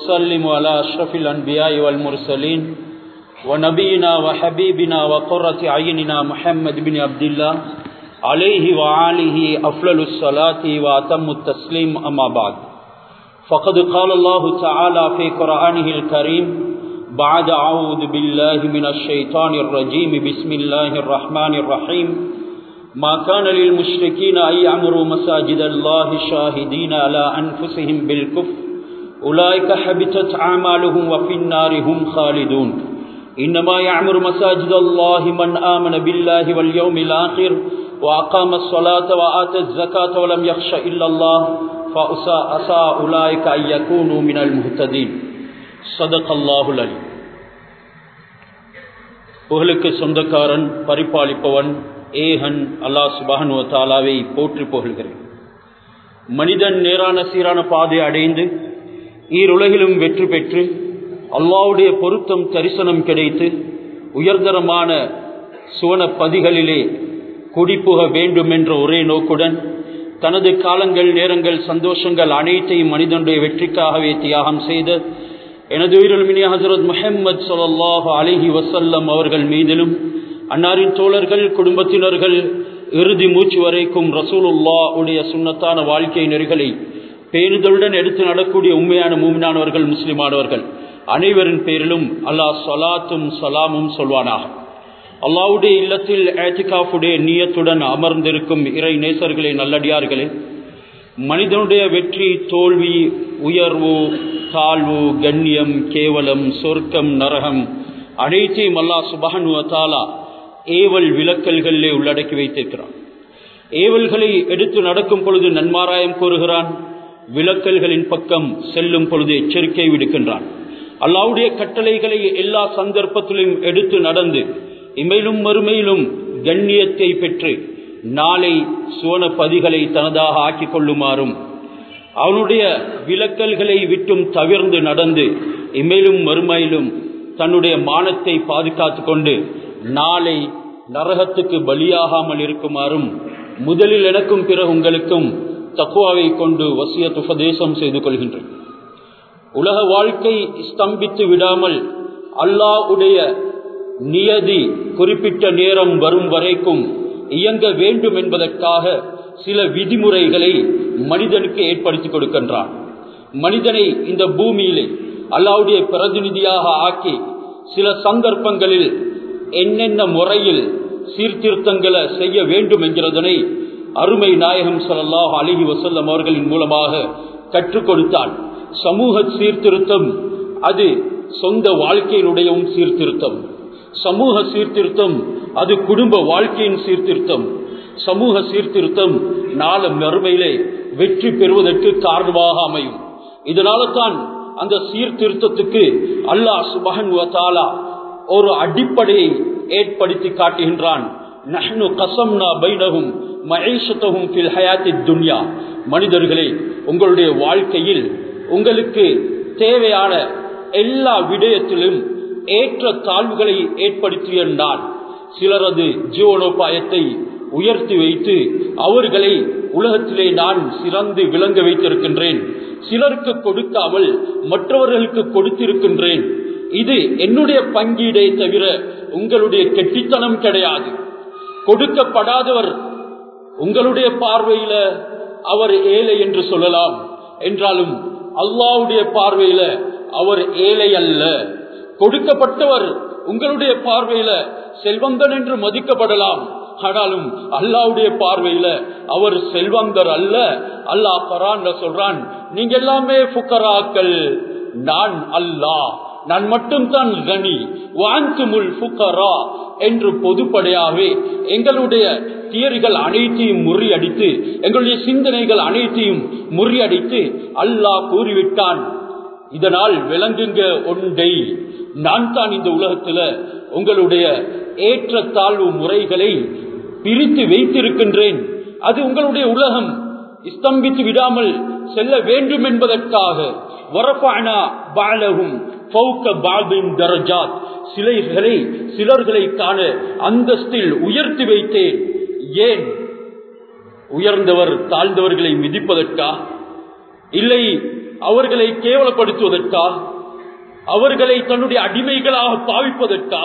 وأسلم على أشرف الأنبياء والمرسلين ونبينا وحبيبنا وقرة عيننا محمد بن عبد الله عليه وعاله أفضل الصلاة وأتم التسليم أما بعد فقد قال الله تعالى في قرآنه الكريم بعد أعوذ بالله من الشيطان الرجيم بسم الله الرحمن الرحيم ما كان للمشركين أن يعمروا مساجد الله شاهدين على أنفسهم بالكفر أولئك حبتت أعمالهم وفي النار هم خالدون إنما يعمر مساجد الله من آمن بالله واليوم الآخر وأقام الصلاة وآتى الزكاة ولم يخش إلا الله فأسى أولئك أن يكونوا من المهتدين صدق الله العليم புகழுக்கு சொந்தக்காரன் பரிபாலிப்பவன் ஏகன் அல்லாஹ் சுபஹனுவ தாலாவை போற்றி புகழ்கிறேன் மனிதன் நேரான சீரான பாதை அடைந்து ஈருலகிலும் வெற்றி பெற்று அல்லாவுடைய பொருத்தம் தரிசனம் கிடைத்து உயர்தரமான சுவன பதிகளிலே குடிப்புக வேண்டும் என்ற ஒரே நோக்குடன் தனது காலங்கள் நேரங்கள் சந்தோஷங்கள் அனைத்தையும் மனிதனுடைய வெற்றிக்காகவே தியாகம் செய்த எனது உயிரிழமினி ஹசரத் முஹம்மது சொல்லாஹு அலிஹி வசல்லம் அவர்கள் மீதிலும் அன்னாரின் தோழர்கள் குடும்பத்தினர்கள் இறுதி மூச்சு வரைக்கும் ரசூலுல்லா உடைய சுண்ணத்தான வாழ்க்கை நெறிகளை பேணுதலுடன் எடுத்து நடக்கூடிய உண்மையான மூமினானவர்கள் முஸ்லிமானவர்கள் அனைவரின் பேரிலும் அல்லாஹ் சலாத்தும் சலாமும் சொல்வானாக அல்லாவுடைய இல்லத்தில் ஏத்திகாஃபுடைய நீயத்துடன் அமர்ந்திருக்கும் இறை நேசர்களே நல்லடியார்களே மனிதனுடைய வெற்றி தோல்வி உயர்வு தாழ்வு கண்ணியம் கேவலம் சொர்க்கம் நரகம் அனைத்தையும் அல்லா சுபஹனுவ தாலா ஏவல் விளக்கல்களிலே உள்ளடக்கி வைத்திருக்கிறான் ஏவல்களை எடுத்து நடக்கும் பொழுது நன்மாராயம் கூறுகிறான் விளக்கல்களின் பக்கம் செல்லும் பொழுது எச்சரிக்கை விடுக்கின்றான் அல்லாவுடைய கட்டளைகளை எல்லா சந்தர்ப்பத்திலும் எடுத்து நடந்து இமையிலும் மறுமையிலும் கண்ணியத்தை பெற்று நாளை சுவன பதிகளை தனதாக ஆக்கிக் கொள்ளுமாறும் அவனுடைய விலக்கல்களை விட்டும் தவிர்ந்து நடந்து இமையிலும் மறுமையிலும் தன்னுடைய மானத்தை பாதுகாத்து கொண்டு நாளை நரகத்துக்கு பலியாகாமல் இருக்குமாறும் முதலில் எனக்கும் பிறகு உங்களுக்கும் தக்குவாவை கொண்டு வசியத் உபதேசம் செய்து கொள்கின்றேன் உலக வாழ்க்கை ஸ்தம்பித்து விடாமல் அல்லாஹ்வுடைய நியதி குறிப்பிட்ட நேரம் வரும் வரைக்கும் இயங்க வேண்டும் என்பதற்காக சில விதிமுறைகளை மனிதனுக்கு ஏற்படுத்தி கொடுக்கின்றான் மனிதனை இந்த பூமியிலே அல்லாவுடைய பிரதிநிதியாக ஆக்கி சில சந்தர்ப்பங்களில் என்னென்ன முறையில் சீர்திருத்தங்களை செய்ய வேண்டும் என்கிறதனை அருமை நாயகம் சல்லாஹ் அலிஹி வசல்லம் அவர்களின் மூலமாக கற்றுக் கொடுத்தான் சமூக சீர்திருத்தம் அது சொந்த வாழ்க்கையினுடையவும் சீர்திருத்தம் சமூக சீர்திருத்தம் அது குடும்ப வாழ்க்கையின் சீர்திருத்தம் சமூக சீர்திருத்தம் நாள மறுமையிலே வெற்றி பெறுவதற்கு காரணமாக அமையும் இதனால தான் அந்த சீர்திருத்தத்துக்கு அல்லாஹ் சுபஹன் தாலா ஒரு அடிப்படையை ஏற்படுத்தி காட்டுகின்றான் நஹ்னு கசம்னா பைனகும் மகேஷத்தகும் ஃபில் ஹயாத்தி துன்யா மனிதர்களே உங்களுடைய வாழ்க்கையில் உங்களுக்கு தேவையான எல்லா விடயத்திலும் ஏற்ற தாழ்வுகளை ஏற்படுத்திய நான் சிலரது ஜீவனோபாயத்தை உயர்த்தி வைத்து அவர்களை உலகத்திலே நான் சிறந்து விளங்க வைத்திருக்கின்றேன் சிலருக்கு கொடுக்காமல் மற்றவர்களுக்கு கொடுத்திருக்கின்றேன் இது என்னுடைய பங்கீடை தவிர உங்களுடைய கெட்டித்தனம் கிடையாது கொடுக்கப்படாதவர் உங்களுடைய பார்வையில அவர் ஏழை என்று சொல்லலாம் என்றாலும் அல்லாவுடைய பார்வையில அவர் ஏழை அல்ல கொடுக்கப்பட்டவர் உங்களுடைய பார்வையில செல்வந்தன் என்று மதிக்கப்படலாம் ஆனாலும் அல்லாவுடைய பார்வையில அவர் செல்வந்தர் அல்ல அல்லாஹ் பரான் சொல்றான் நீங்க எல்லாமே புக்கராக்கள் நான் அல்லாஹ் நான் மட்டும் தான் கனி வாந்துமுல் புக்கரா என்று பொதுப்படையாகவே எங்களுடைய தியரிகள் அனைத்தையும் முறியடித்து எங்களுடைய சிந்தனைகள் அனைத்தையும் முறியடித்து அல்லாஹ் கூறிவிட்டான் இதனால் விளங்குங்க ஒன்றை நான் தான் இந்த உலகத்துல உங்களுடைய ஏற்றத்தாழ்வு முறைகளை பிரித்து வைத்திருக்கின்றேன் அது உங்களுடைய உலகம் ஸ்தம்பித்து விடாமல் செல்ல வேண்டும் என்பதற்காக வரப்பானா பாலகும் சிலர்களை சிலர்களை காண அந்தஸ்தில் உயர்த்தி வைத்தேன் ஏன் உயர்ந்தவர் தாழ்ந்தவர்களை மிதிப்பதற்கா இல்லை அவர்களை கேவலப்படுத்துவதற்கா அவர்களை தன்னுடைய அடிமைகளாக பாவிப்பதற்கா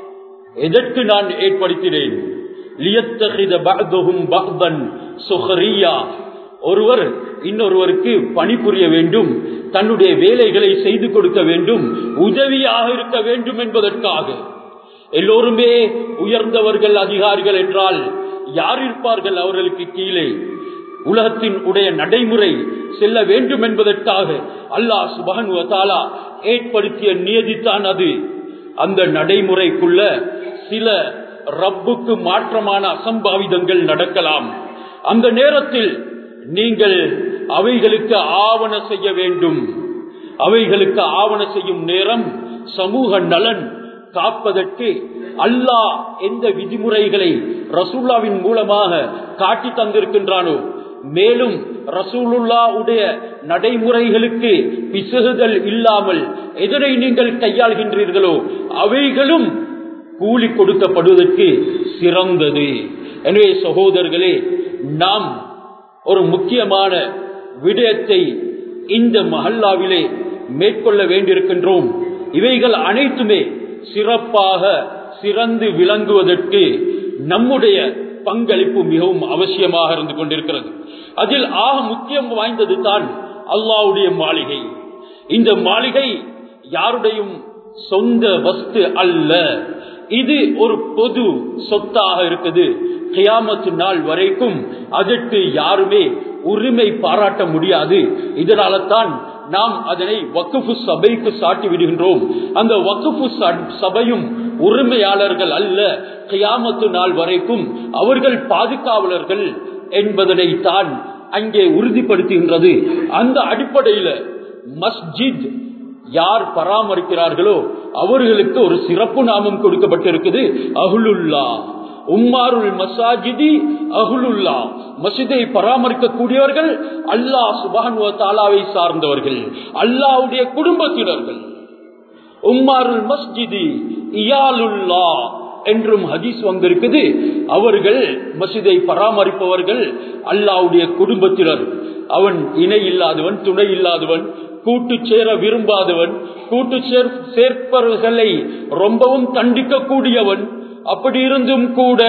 எதற்கு நான் ஏற்படுத்தினேன் லியத்தகித பஅதுஹும் பஅதன் சுஹரியா ஒருவர் இன்னொருவருக்கு பணிபுரிய வேண்டும் தன்னுடைய வேலைகளை செய்து கொடுக்க வேண்டும் உதவியாக இருக்க வேண்டும் என்பதற்காக எல்லோருமே உயர்ந்தவர்கள் அதிகாரிகள் என்றால் யார் இருப்பார்கள் அவர்களுக்கு கீழே உலகத்தின் உடைய நடைமுறை செல்ல வேண்டும் என்பதற்காக அல்லாஹ் சுபஹன் வதாலா ஏற்படுத்திய நியதித்தான் அது அந்த நடைமுறைக்குள்ள சில ரப்புக்கு மாற்றமான அசம்பாவிதங்கள் நடக்கலாம் அந்த நேரத்தில் நீங்கள் அவைகளுக்கு ஆவண செய்ய வேண்டும் அவைகளுக்கு ஆவண செய்யும் நேரம் சமூக நலன் காப்பதற்கு அல்லாஹ் எந்த விதிமுறைகளை ரசூல்லாவின் மூலமாக காட்டி தந்திருக்கின்றானோ மேலும் ரசூலுல்லா உடைய நடைமுறைகளுக்கு பிசகுதல் இல்லாமல் எதனை நீங்கள் கையாள்கின்றீர்களோ அவைகளும் கூலி கொடுக்கப்படுவதற்கு சிறந்தது எனவே சகோதரர்களே நாம் ஒரு முக்கியமான விடயத்தை இந்த மஹல்லாவிலே மேற்கொள்ள வேண்டியிருக்கின்றோம் இவைகள் அனைத்துமே சிறப்பாக சிறந்து விளங்குவதற்கு நம்முடைய பங்களிப்பு மிகவும் அவசியமாக இருந்து கொண்டிருக்கிறது அதில் ஆக முக்கியம் வாய்ந்தது தான் அல்லாவுடைய மாளிகை இந்த மாளிகை யாருடையும் சொந்த வஸ்து அல்ல இது ஒரு பொது சொத்தாக இருக்குது கியாமத்து நாள் வரைக்கும் அதற்கு யாருமே உரிமை பாராட்ட முடியாது இதனால தான் நாம் அதனை வக்குஃபு சபைக்கு சாட்டி விடுகின்றோம் அந்த வக்குஃபு சபையும் உரிமையாளர்கள் அல்ல கியாமத்து நாள் வரைக்கும் அவர்கள் பாதுகாவலர்கள் என்பதனை தான் அங்கே உறுதிப்படுத்துகின்றது அந்த அடிப்படையில் மஸ்ஜித் யார் பராமரிக்கிறார்களோ அவர்களுக்கு ஒரு சிறப்பு நாமம் கொடுக்கப்பட்டிருக்குது அகுலுல்லா உம்மாருல் மசாஜிதி அகுலுல்லா மசிதை பராமரிக்கக்கூடியவர்கள் அல்லாஹ் சுபான் தாலாவை சார்ந்தவர்கள் அல்லாவுடைய குடும்பத்தினர்கள் உம்மாருல் மஸ்ஜிதி இயாலுல்லா என்றும் ஹதீஸ் வந்திருக்குது அவர்கள் மசிதை பராமரிப்பவர்கள் அல்லாவுடைய குடும்பத்தினர் அவன் இணை இல்லாதவன் துணை இல்லாதவன் கூட்டு சேர விரும்பாதவன் கூட்டு சேர்ப்பவர்களை ரொம்பவும் தண்டிக்கக்கூடியவன் அப்படி இருந்தும் கூட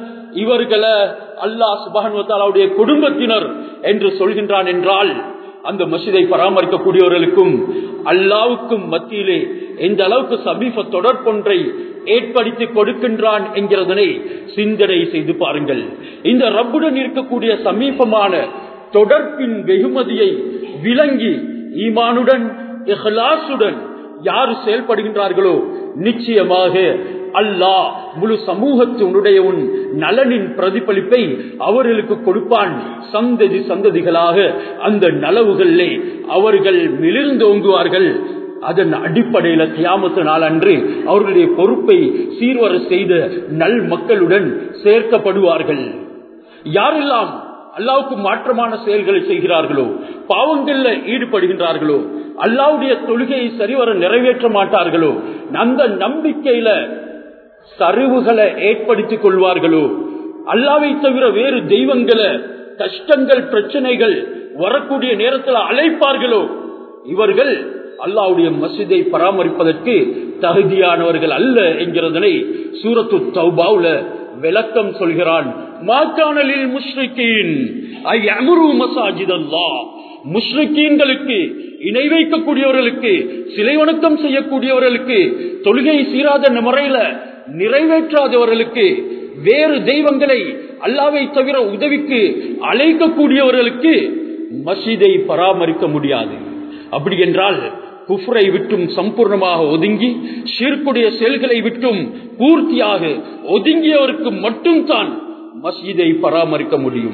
இவர்களை அல்லாஹ் சுபானுடைய குடும்பத்தினர் என்று சொல்கின்றான் என்றால் அந்த மசிதை பராமரிக்கக்கூடியவர்களுக்கும் அல்லாவுக்கும் மத்தியிலே எந்த அளவுக்கு சமீப தொடர்பொன்றை ஏற்படுத்தி கொடுக்கின்றான் என்கிறதனை சிந்தனை செய்து பாருங்கள் இந்த ரப்புடன் இருக்கக்கூடிய சமீபமான தொடர்பின் வெகுமதியை விளங்கி ஈமானுடன் இஹ்லாசுடன் யார் செயல்படுகின்றார்களோ நிச்சயமாக அல்லாஹ் முழு சமூகத்தினுடைய உன் நலனின் பிரதிபலிப்பை அவர்களுக்கு கொடுப்பான் சந்ததி சந்ததிகளாக அந்த நலவுகளிலே அவர்கள் மிளிர்ந்தோங்குவார்கள் அதன் அடிப்படையில கியாமத்து நாள் அன்று அவர்களுடைய பொறுப்பை சீர்வர செய்த நல் மக்களுடன் சேர்க்கப்படுவார்கள் யாரெல்லாம் அல்லாவுக்கு மாற்றமான செயல்களை செய்கிறார்களோ பாவங்கள்ல ஈடுபடுகின்றார்களோ அல்லாவுடைய தொழுகையை சரிவர நிறைவேற்ற மாட்டார்களோ அந்த நம்பிக்கையில சரிவுகளை ஏற்படுத்திக் கொள்வார்களோ அல்லாவை தவிர வேறு தெய்வங்களை கஷ்டங்கள் பிரச்சனைகள் வரக்கூடிய நேரத்தில் அழைப்பார்களோ இவர்கள் அல்லாவுடைய மசிதை பராமரிப்பதற்கு தகுதியானவர்கள் அல்ல என்கிறதனை சூரத்து தௌபாவுல விளக்கம் சொல்கிறான் மாக்கானலில் முஷ்ரிக்கீன் அமரு மசாஜித் அல்லா முஷ்ரிக்கீன்களுக்கு இணை வைக்கக்கூடியவர்களுக்கு சிலை வணக்கம் செய்யக்கூடியவர்களுக்கு தொழுகை சீராத முறையில நிறைவேற்றாதவர்களுக்கு வேறு தெய்வங்களை அல்லாவை தவிர உதவிக்கு அழைக்கக்கூடியவர்களுக்கு மசிதை பராமரிக்க முடியாது அப்படி என்றால் குஃப்ரை விட்டும் சம்பூர்ணமாக ஒதுங்கி ஷிர்குடைய செயல்களை விட்டும் பூர்த்தியாக ஒதுங்கியவருக்கு மட்டும்தான் மஸ்ஜிதை பராமரிக்க முடியும்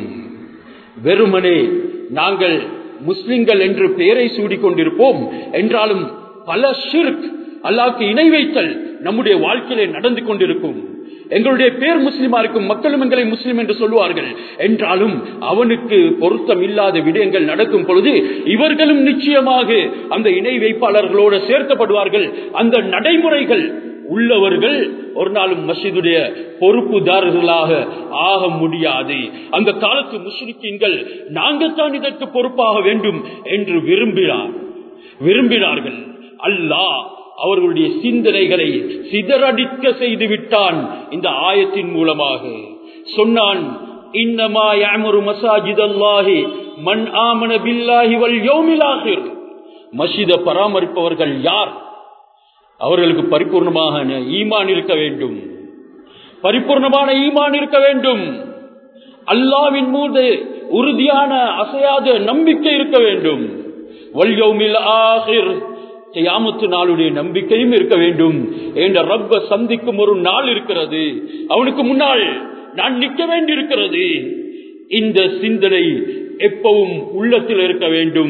வெறுமனே நாங்கள் முஸ்லிம்கள் என்று பெயரை சூடிக் கொண்டிருப்போம் என்றாலும் பல ஷிர்க் அல்லாக்கு இணை வைத்தல் நம்முடைய வாழ்க்கையிலே நடந்து கொண்டிருக்கும் எங்களுடைய பேர் முஸ்லிமா இருக்கும் மக்களும் எங்களை முஸ்லிம் என்று சொல்லுவார்கள் என்றாலும் அவனுக்கு பொருத்தம் இல்லாத விடயங்கள் நடக்கும் பொழுது இவர்களும் நிச்சயமாக அந்த இணை வைப்பாளர்களோடு சேர்க்கப்படுவார்கள் அந்த நடைமுறைகள் உள்ளவர்கள் ஒரு நாளும் மசிதுடைய பொறுப்புதாரர்களாக ஆக முடியாது அந்த காலத்து முஸ்லிக்கீன்கள் நாங்கத்தான் இதற்கு பொறுப்பாக வேண்டும் என்று விரும்பினார் விரும்பினார்கள் அல்லாஹ் அவர்களுடைய சிந்தனைகளை சிதறடிக்க செய்து விட்டான் இந்த ஆயத்தின் மூலமாக சொன்னான் இன்னமா யாமரு மசாஜித் அல்லாஹி மண் ஆமன பில்லாஹி வல் யௌமில் ஆகிர் மஸ்ஜித பராமரிப்பவர்கள் யார் அவர்களுக்கு பரிபூர்ணமாக ஈமான் இருக்க வேண்டும் பரிபூர்ணமான ஈமான் இருக்க வேண்டும் அல்லாவின் மீது உறுதியான அசையாத நம்பிக்கை இருக்க வேண்டும் வல்யௌமில் ஆகிர் கியாமத்து நாளுடைய நம்பிக்கையும் இருக்க வேண்டும் என்ற ரப்ப சந்திக்கும் ஒரு நாள் இருக்கிறது அவனுக்கு முன்னால் நான் நிற்க வேண்டியிருக்கிறது இந்த சிந்தனை எப்பவும் உள்ளத்தில் இருக்க வேண்டும்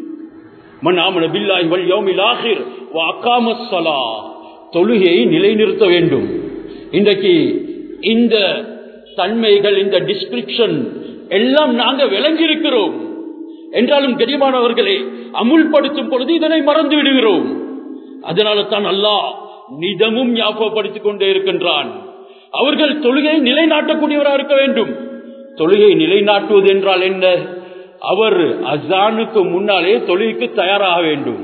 மன்னாமன பில்லாஹி வல் யௌமில் ஆகிர் வ அகாமஸ் ஸலா தொழுகையை நிலைநிறுத்த வேண்டும் இன்றைக்கு இந்த தன்மைகள் இந்த டிஸ்கிரிப்ஷன் எல்லாம் நாங்க விளங்கியிருக்கிறோம் என்றாலும் கரிமானவர்களே அமுல்படுத்தும் பொழுது இதனை மறந்து விடுகிறோம் அதனால தான் அல்லாஹ் நிதமும் ஞாபகப்படுத்திக் கொண்டே இருக்கின்றான் அவர்கள் தொழுகையை நிலைநாட்டக்கூடியவராக இருக்க வேண்டும் தொழுகை நிலைநாட்டுவது என்றால் என்ன அவர் அசானுக்கு முன்னாலே தொழுகைக்கு தயாராக வேண்டும்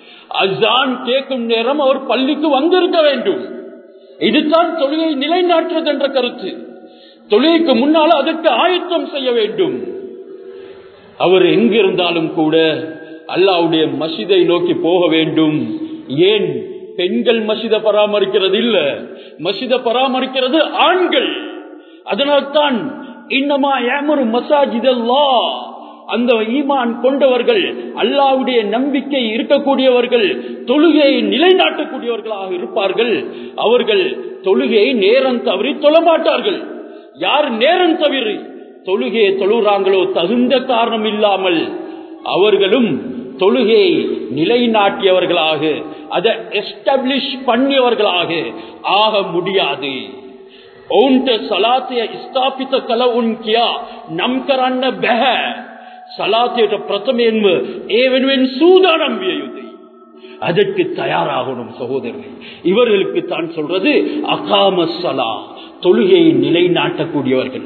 அசான் கேட்கும் நேரம் அவர் பள்ளிக்கு வந்திருக்க வேண்டும் இதுதான் தொழுகை நிலைநாட்டுறது என்ற கருத்து தொழுகைக்கு முன்னால் அதற்கு ஆயத்தம் செய்ய வேண்டும் அவர் எங்கிருந்தாலும் கூட அல்லாவுடைய மசிதை நோக்கி போக வேண்டும் ஏன் பெண்கள் மசித பராமரிக்கிறது இல்ல மசித பராமரிக்கிறது ஆண்கள் அதனால்தான் இன்னமா ஏமரு மசாஜிதல்லா அந்த ஈமான் கொண்டவர்கள் அல்லாவுடைய நம்பிக்கை இருக்கக்கூடியவர்கள் தொழுகையை நிலைநாட்டக்கூடியவர்களாக இருப்பார்கள் அவர்கள் தொழுகையை நேரம் தவறி தொழமாட்டார்கள் யார் நேரம் தவறி தொழுகையை தொழுகிறாங்களோ தகுந்த காரணம் இல்லாமல் அவர்களும் தொழுகையை நிலைநாட்டியவர்களாக அதை எஸ்டாப்ளிஷ் பண்ணியவர்களாக ஆக முடியாது ඔවුන්ට සලාතය ස්ථාපිත කළ උන් කියා නම් කරන්න බැහැ. සලාතයට ප්‍රථමයෙන්ම ඒ වෙනුවෙන් சூதானம் விய யுதை அதற்கு தயாராகணும் சகோதரர்கள் இவர்களுக்கு தான் சொல்றது அகாம சலா தொழுகையை நிலைநாட்டக்கூடியவர்கள்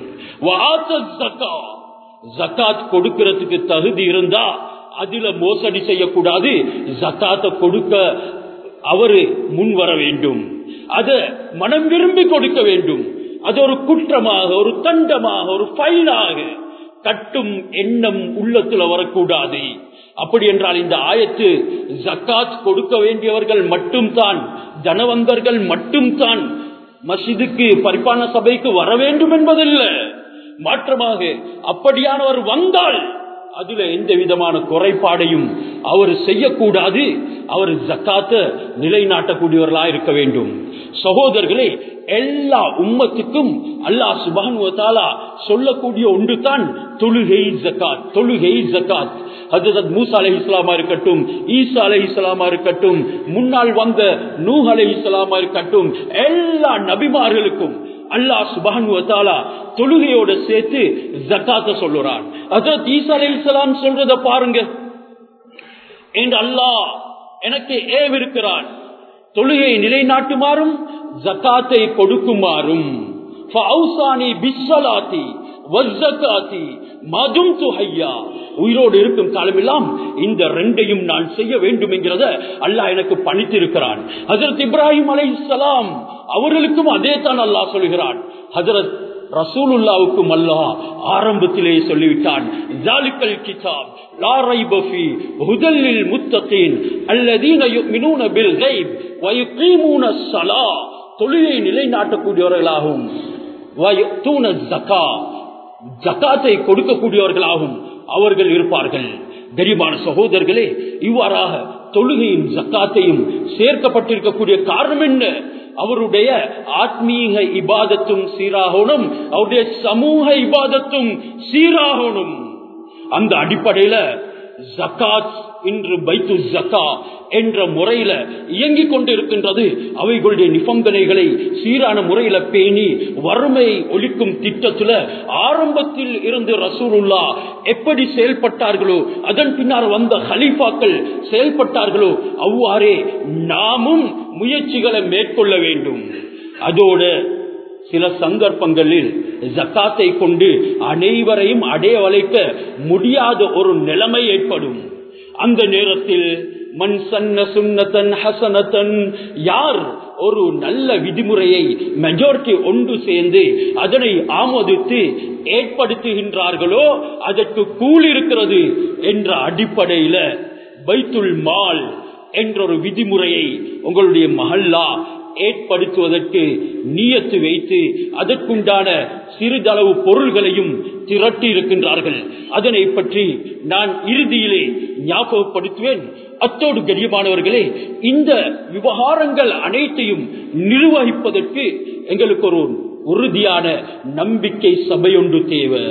ஜக்காத் கொடுக்கிறதுக்கு தகுதி இருந்தா அதுல மோசடி செய்யக்கூடாது ஜக்காத்தை கொடுக்க அவரு முன் வர வேண்டும் அத மனம் விரும்பி கொடுக்க வேண்டும் அது ஒரு குற்றமாக ஒரு தண்டமாக ஒரு ஃபைனாக கட்டும் எண்ணம் உள்ளத்துல வரக்கூடாது அப்படி என்றால் இந்த ஆயத்து ஜக்காத் கொடுக்க வேண்டியவர்கள் மட்டும்தான் தனவந்தர்கள் மட்டும்தான் மசிதுக்கு பரிபாலன சபைக்கு வர வேண்டும் என்பதில்லை மாற்றமாக அப்படியானவர் வந்தால் அதுல எந்த விதமான குறைபாடையும் அவர் செய்யக்கூடாது அவர் ஜக்காத்த நிலைநாட்டக்கூடியவர்களா இருக்க வேண்டும் சகோதரர்களே எல்லா உம்மத்துக்கும் அல்லாஹ் சுபானுவத்தாலா சொல்லக்கூடிய ஒன்று தான் தொழுகை ஜக்காத் தொழுகை ஜக்காத் ஹசரத் மூசா அலை இஸ்லாமா இருக்கட்டும் ஈசா அலை இஸ்லாமா இருக்கட்டும் முன்னால் வந்த நூ அலை இஸ்லாமா இருக்கட்டும் எல்லா நபிமார்களுக்கும் அல்லாஹ் சுபானுவத்தாலா தொழுகையோட சேர்த்து ஜக்காத்த சொல்லுறான் ஹசரத் ஈசா அலை இஸ்லாம் சொல்றத பாருங்க என்று அல்லாஹ் எனக்கு ஏவிருக்கிறான் தொழுகையை நிலைநாட்டுமாறும் ஜக்காத்தை கொடுக்குமாறும் உயிரோடு இருக்கும் காலமெல்லாம் இந்த ரெண்டையும் நான் செய்ய வேண்டும் என்கிறத அல்லாஹ் எனக்கு பணித்திருக்கிறான் ஹசரத் இப்ராஹிம் அலை சலாம் அவர்களுக்கும் அதே தான் அல்லாஹ் சொல்கிறான் ஹசரத் ரசூலுல்லாவுக்கும் அல்லாஹ் ஆரம்பத்திலே சொல்லிவிட்டான் ஜாலிக்கல் கிதாப் லா ரைப ஃபீ ஹுதல் லில் முத்தகீன் அல்லதீன யுமினூன பில் கைப் வ யுகீமூன ஸலா தொழுகை நிலைநாட்டக்கூடியவர்களாகவும் வ யுத்தூன ஜகா ஜகாத்தை கொடுக்கக்கூடியவர்களாகவும் அவர்கள் இருப்பார்கள் கரிபான சகோதரர்களே இவ்வாறாக தொழுகையும் ஜக்காத்தையும் சேர்க்கப்பட்டிருக்கக்கூடிய காரணம் என்ன அவருடைய ஆத்மீக இபாதத்தும் சீராகணும் அவருடைய சமூக இபாதத்தும் சீராகணும் அந்த அடிப்படையில ஜக்காத் இன்று பைத்து ஜக்கா என்ற முறையில இயங்கிக் கொண்டிருக்கின்றது அவைகளுடைய நிபந்தனைகளை சீரான முறையில பேணி வறுமை ஒழிக்கும் திட்டத்துல ஆரம்பத்தில் இருந்து ரசூலுல்லா எப்படி செயல்பட்டார்களோ அதன் பின்னால் வந்த ஹலீஃபாக்கள் செயல்பட்டார்களோ அவ்வாறே நாமும் முயற்சிகளை மேற்கொள்ள வேண்டும் அதோட சில சந்தர்ப்பங்களில் ஜக்காத்தை கொண்டு அனைவரையும் அடைய வளைக்க முடியாத ஒரு நிலைமை ஏற்படும் அந்த நேரத்தில் மண் சன்ன சுன்னத்தன் ஹசனத்தன் யார் ஒரு நல்ல விதிமுறையை மெஜாரிட்டி ஒன்று சேர்ந்து அதனை ஆமோதித்து ஏற்படுத்துகின்றார்களோ அதற்கு கூலி இருக்கிறது என்ற அடிப்படையில பைத்துல் மால் என்ற ஒரு விதிமுறையை உங்களுடைய மகல்லா ஏற்படுத்துவதற்கு நீயத்து வைத்து அதற்குண்டான சிறிதளவு பொருள்களையும் திரட்டி இருக்கின்றார்கள் அதனை பற்றி நான் இறுதியிலே ஞாபகப்படுத்துவேன் அத்தோடு கண்ணியமானவர்களே இந்த விவகாரங்கள் அனைத்தையும் நிர்வகிப்பதற்கு எங்களுக்கு ஒரு உறுதியான நம்பிக்கை சபையொன்று தேவை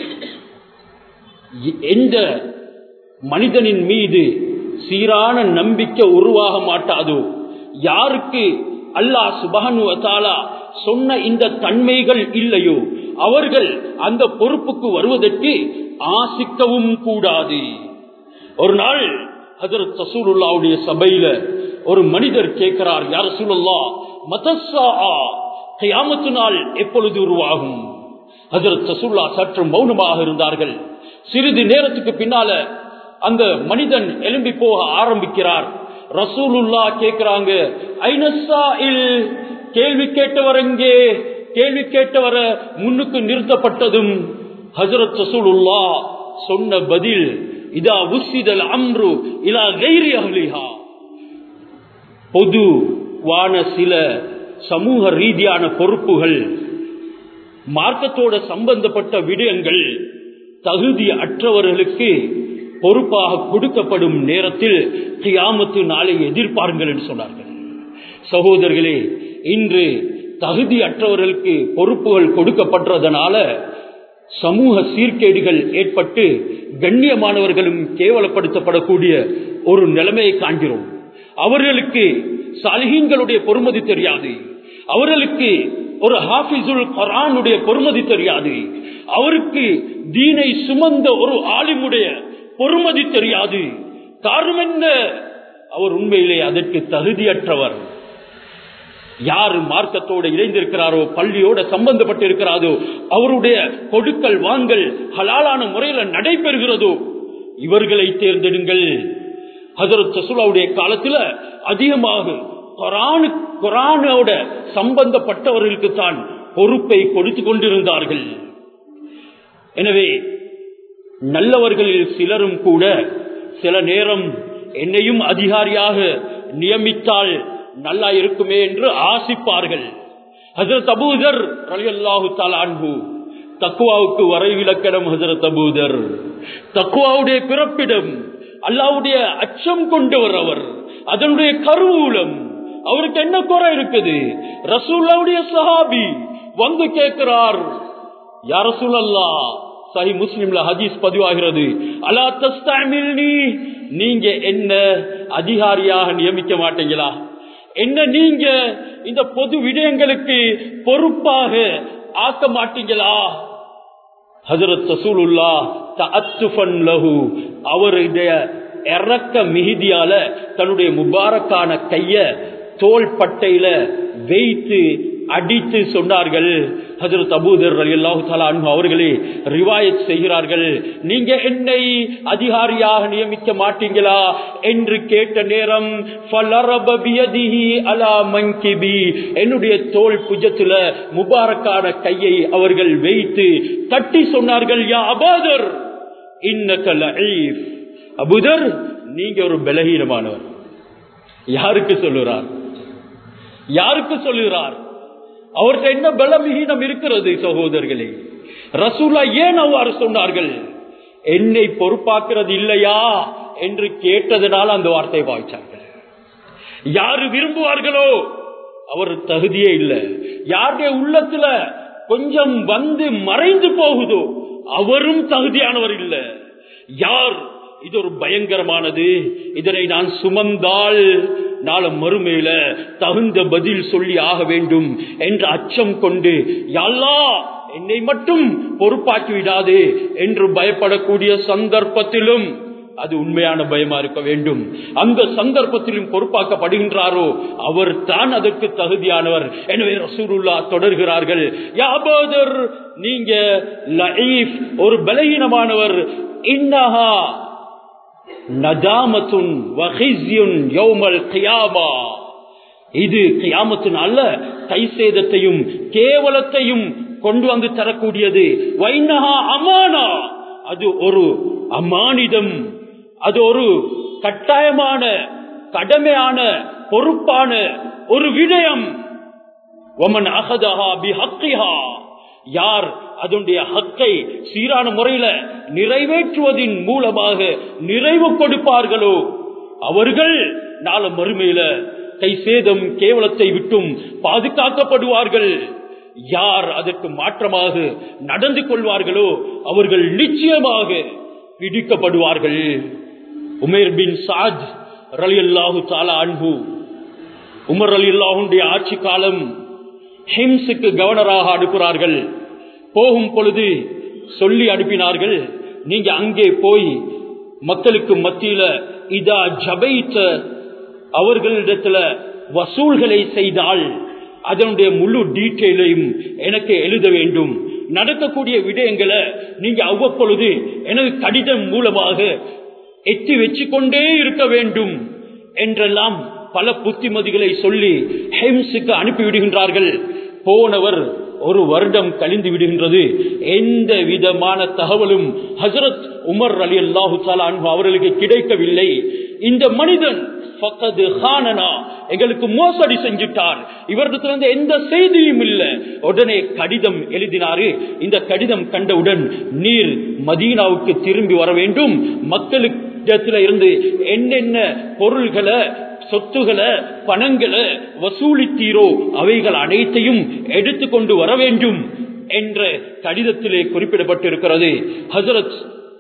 எந்த மனிதனின் மீது சீரான நம்பிக்கை உருவாக மாட்டாதோ யாருக்கு அல்லாஹ் சுபகனு சொன்ன இந்த தன்மைகள் இல்லையோ அவர்கள் அந்த பொறுப்புக்கு வருவதற்கு ஆசிக்கவும் கூடாது ஒரு நாள் ஹசரத் சசூலுல்லாவுடைய சபையில ஒரு மனிதர் கேட்கிறார் யார் சூழல்லா மதசா கயாமத்து நாள் எப்பொழுது உருவாகும் ஹசரத் சசூல்லா சற்று மௌனமாக இருந்தார்கள் சிறிது நேரத்துக்கு பின்னால அந்த மனிதன் எழும்பி போக ஆரம்பிக்கிறார் ரசூலுல்லா கேட்கிறாங்க கேள்வி கேட்டவர் எங்கே கேள்வி கேட்டவர முன்னுக்கு நிறுத்தப்பட்டதும் ஹசரத் ரசூலுல்லா சொன்ன பதில் இதா உசிதல் அம்ரு இலா கைரி அஹ்லிஹா பொதுவான சில சமூக ரீதியான பொறுப்புகள் மார்க்கத்தோட சம்பந்தப்பட்ட விடயங்கள் தகுதி அற்றவர்களுக்கு பொறுப்பாக கொடுக்கப்படும் நேரத்தில் கியாமத்து நாளை எதிர்பாருங்கள் என்று சொன்னார்கள் சகோதரர்களே இன்று தகுதி அற்றவர்களுக்கு பொறுப்புகள் கொடுக்கப்பட்டதனால சமூக சீர்கேடுகள் ஏற்பட்டு கண்ணியமானவர்களும் கேவலப்படுத்தப்படக்கூடிய ஒரு நிலைமையை காண்கிறோம் அவர்களுக்கு சலுகங்களுடைய பொறுமதி தெரியாது அவர்களுக்கு ஒரு ஹாபிசுல் குரானுடைய பொறுமதி தெரியாது அவருக்கு தீனை சுமந்த ஒரு ஆலிமுடைய பொறுமதி தெரியாது காரணம் என்ன அவர் உண்மையிலே அதற்கு தகுதியற்றவர் யார் மார்க்கத்தோடு இணைந்திருக்கிறாரோ பள்ளியோட சம்பந்தப்பட்டு இருக்கிறாரோ அவருடைய கொடுக்கல் வாங்கல் ஹலாலான முறையில நடைபெறுகிறதோ இவர்களை தேர்ந்தெடுங்கள் ஹசரத் சசுலாவுடைய காலத்துல அதிகமாக குரானு குரானோட சம்பந்தப்பட்டவர்களுக்கு தான் பொறுப்பை கொடுத்து கொண்டிருந்தார்கள் எனவே நல்லவர்களில் சிலரும் கூட சில நேரம் என்னையும் அதிகாரியாக நியமித்தால் நல்லா இருக்குமே என்று ஆசிப்பார்கள் ஹசரத் அபூதர் அல்லாஹு அன்பு தக்குவாவுக்கு வரைவிலக்கணம் ஹசரத் அபூதர் தக்குவாவுடைய பிறப்பிடம் அல்லாவுடைய அச்சம் கொண்டவர் அவர் அதனுடைய கருவூலம் அவருக்கு என்ன குறை இருக்குது ரசூல்லாவுடைய சஹாபி வந்து கேட்கிறார் யார் ரசூலல்லா சஹி முஸ்லிம்ல ஹதீஸ் பதிவாகிறது அலா தஸ்தாமில் நீ நீங்க என்ன அதிகாரியாக நியமிக்க மாட்டீங்களா என்ன நீங்க இந்த பொது விடயங்களுக்கு பொறுப்பாக ஆக்க மாட்டீங்களா ஹசரத் ரசூலுல்லா தஅத்துஃபன் லஹு அவருடைய இறக்க மிகுதியால தன்னுடைய முபாரக்கான கைய தோல் பட்டையில வைத்து அடித்து சொன்னார்கள் ஹஜரத் அபூதர் அலி அல்லாஹு அன்பு அவர்களே ரிவாயத் செய்கிறார்கள் நீங்க என்னை அதிகாரியாக நியமிக்க மாட்டீங்களா என்று கேட்ட நேரம் என்னுடைய தோல் புஜத்துல முபாரக்கான கையை அவர்கள் வைத்து தட்டி சொன்னார்கள் யா அபாதர் இன்னக்கல் அபுதர் நீங்க ஒரு பலகீனமானவர் யாருக்கு சொல்லுறார் யாருக்கு சொல்லுகிறார் அவர்கிட்ட என்ன பலவீனம் இருக்கிறது சகோதரர்களே ரசூலா ஏன் அவ்வாறு சொன்னார்கள் என்னை பொறுப்பாக்குறது இல்லையா என்று கேட்டதனால் அந்த வார்த்தை வாய்ச்சார்கள் யாரு விரும்புவார்களோ அவர் தகுதியே இல்லை யாருடைய உள்ளத்துல கொஞ்சம் வந்து மறைந்து போகுதோ அவரும் தகுதியானவர் இல்லை யார் இது ஒரு பயங்கரமானது இதனை நான் சுமந்தால் நாள மறுமையில தகுந்த பதில் சொல்லி ஆக வேண்டும் என்ற அச்சம் கொண்டு யாழ்லா என்னை மட்டும் பொறுப்பாக்கி விடாதே என்று பயப்படக்கூடிய சந்தர்ப்பத்திலும் அது உண்மையான பயமா இருக்க வேண்டும் அந்த சந்தர்ப்பத்திலும் பொறுப்பாக்கப்படுகின்றாரோ அவர் தான் அதற்கு தகுதியானவர் எனவே ரசூருல்லா தொடர்கிறார்கள் யாபோதர் நீங்க லஈஃப் ஒரு பலகீனமானவர் இன்னஹா நதாமத்துன் வஹிஸ்யுன் யௌமல் கியாமா இது கியாமத்தின் அல்ல கை சேதத்தையும் கேவலத்தையும் கொண்டு வந்து தரக்கூடியது வைனஹா அமானா அது ஒரு அமானிதம் அது ஒரு கட்டாயமான கடமையான பொறுப்பான ஒரு விடயம் ஒமன் அகதஹா பி ஹக்கிஹா யார் அதனுடைய ஹக்கை சீரான முறையில நிறைவேற்றுவதின் மூலமாக நிறைவு கொடுப்பார்களோ அவர்கள் நாள மறுமையில கை சேதம் கேவலத்தை விட்டும் பாதுகாக்கப்படுவார்கள் யார் அதற்கு மாற்றமாக நடந்து கொள்வார்களோ அவர்கள் நிச்சயமாக பிடிக்கப்படுவார்கள் உமேர் பின் சாத் ரலி அல்லாஹு தாலா அன்பு உமர் அலி அல்லாஹுடைய ஆட்சி காலம் ஹிம்ஸுக்கு கவர்னராக அனுப்புகிறார்கள் போகும் பொழுது சொல்லி அனுப்பினார்கள் நீங்க அங்கே போய் மக்களுக்கு மத்தியில இதா ஜபைத்த அவர்களிடத்துல வசூல்களை செய்தால் அதனுடைய முழு டீட்டெயிலையும் எனக்கு எழுத வேண்டும் நடக்கக்கூடிய விடயங்களை நீங்க அவ்வப்பொழுது எனது கடிதம் மூலமாக எத்தி வச்சு கொண்டே இருக்க வேண்டும் என்றெல்லாம் பல புத்திமதிகளை சொல்லி ஹெம்ஸுக்கு அனுப்பிவிடுகின்றார்கள் போனவர் ஒரு வருடம் கழிந்து விடுகின்றது எந்த விதமான தகவலும் ஹசரத் உமர் அலி அல்லாஹு அவர்களுக்கு கிடைக்கவில்லை இந்த மனிதன் ஃபக்கது ஹானனா எங்களுக்கு மோசடி செஞ்சுட்டார் இவரிடத்திலிருந்து எந்த செய்தியும் இல்ல உடனே கடிதம் எழுதினாரு இந்த கடிதம் கண்டவுடன் நீர் மதீனாவுக்கு திரும்பி வர வேண்டும் மக்களுக்கு இருந்து என்னென்ன பொருள்களை சொத்துகளை பணங்களை வசூலித்தீரோ அவைகள் அனைத்தையும் எடுத்துக்கொண்டு வர வேண்டும் என்ற கடிதத்திலே குறிப்பிடப்பட்டிருக்கிறது ஹசரத்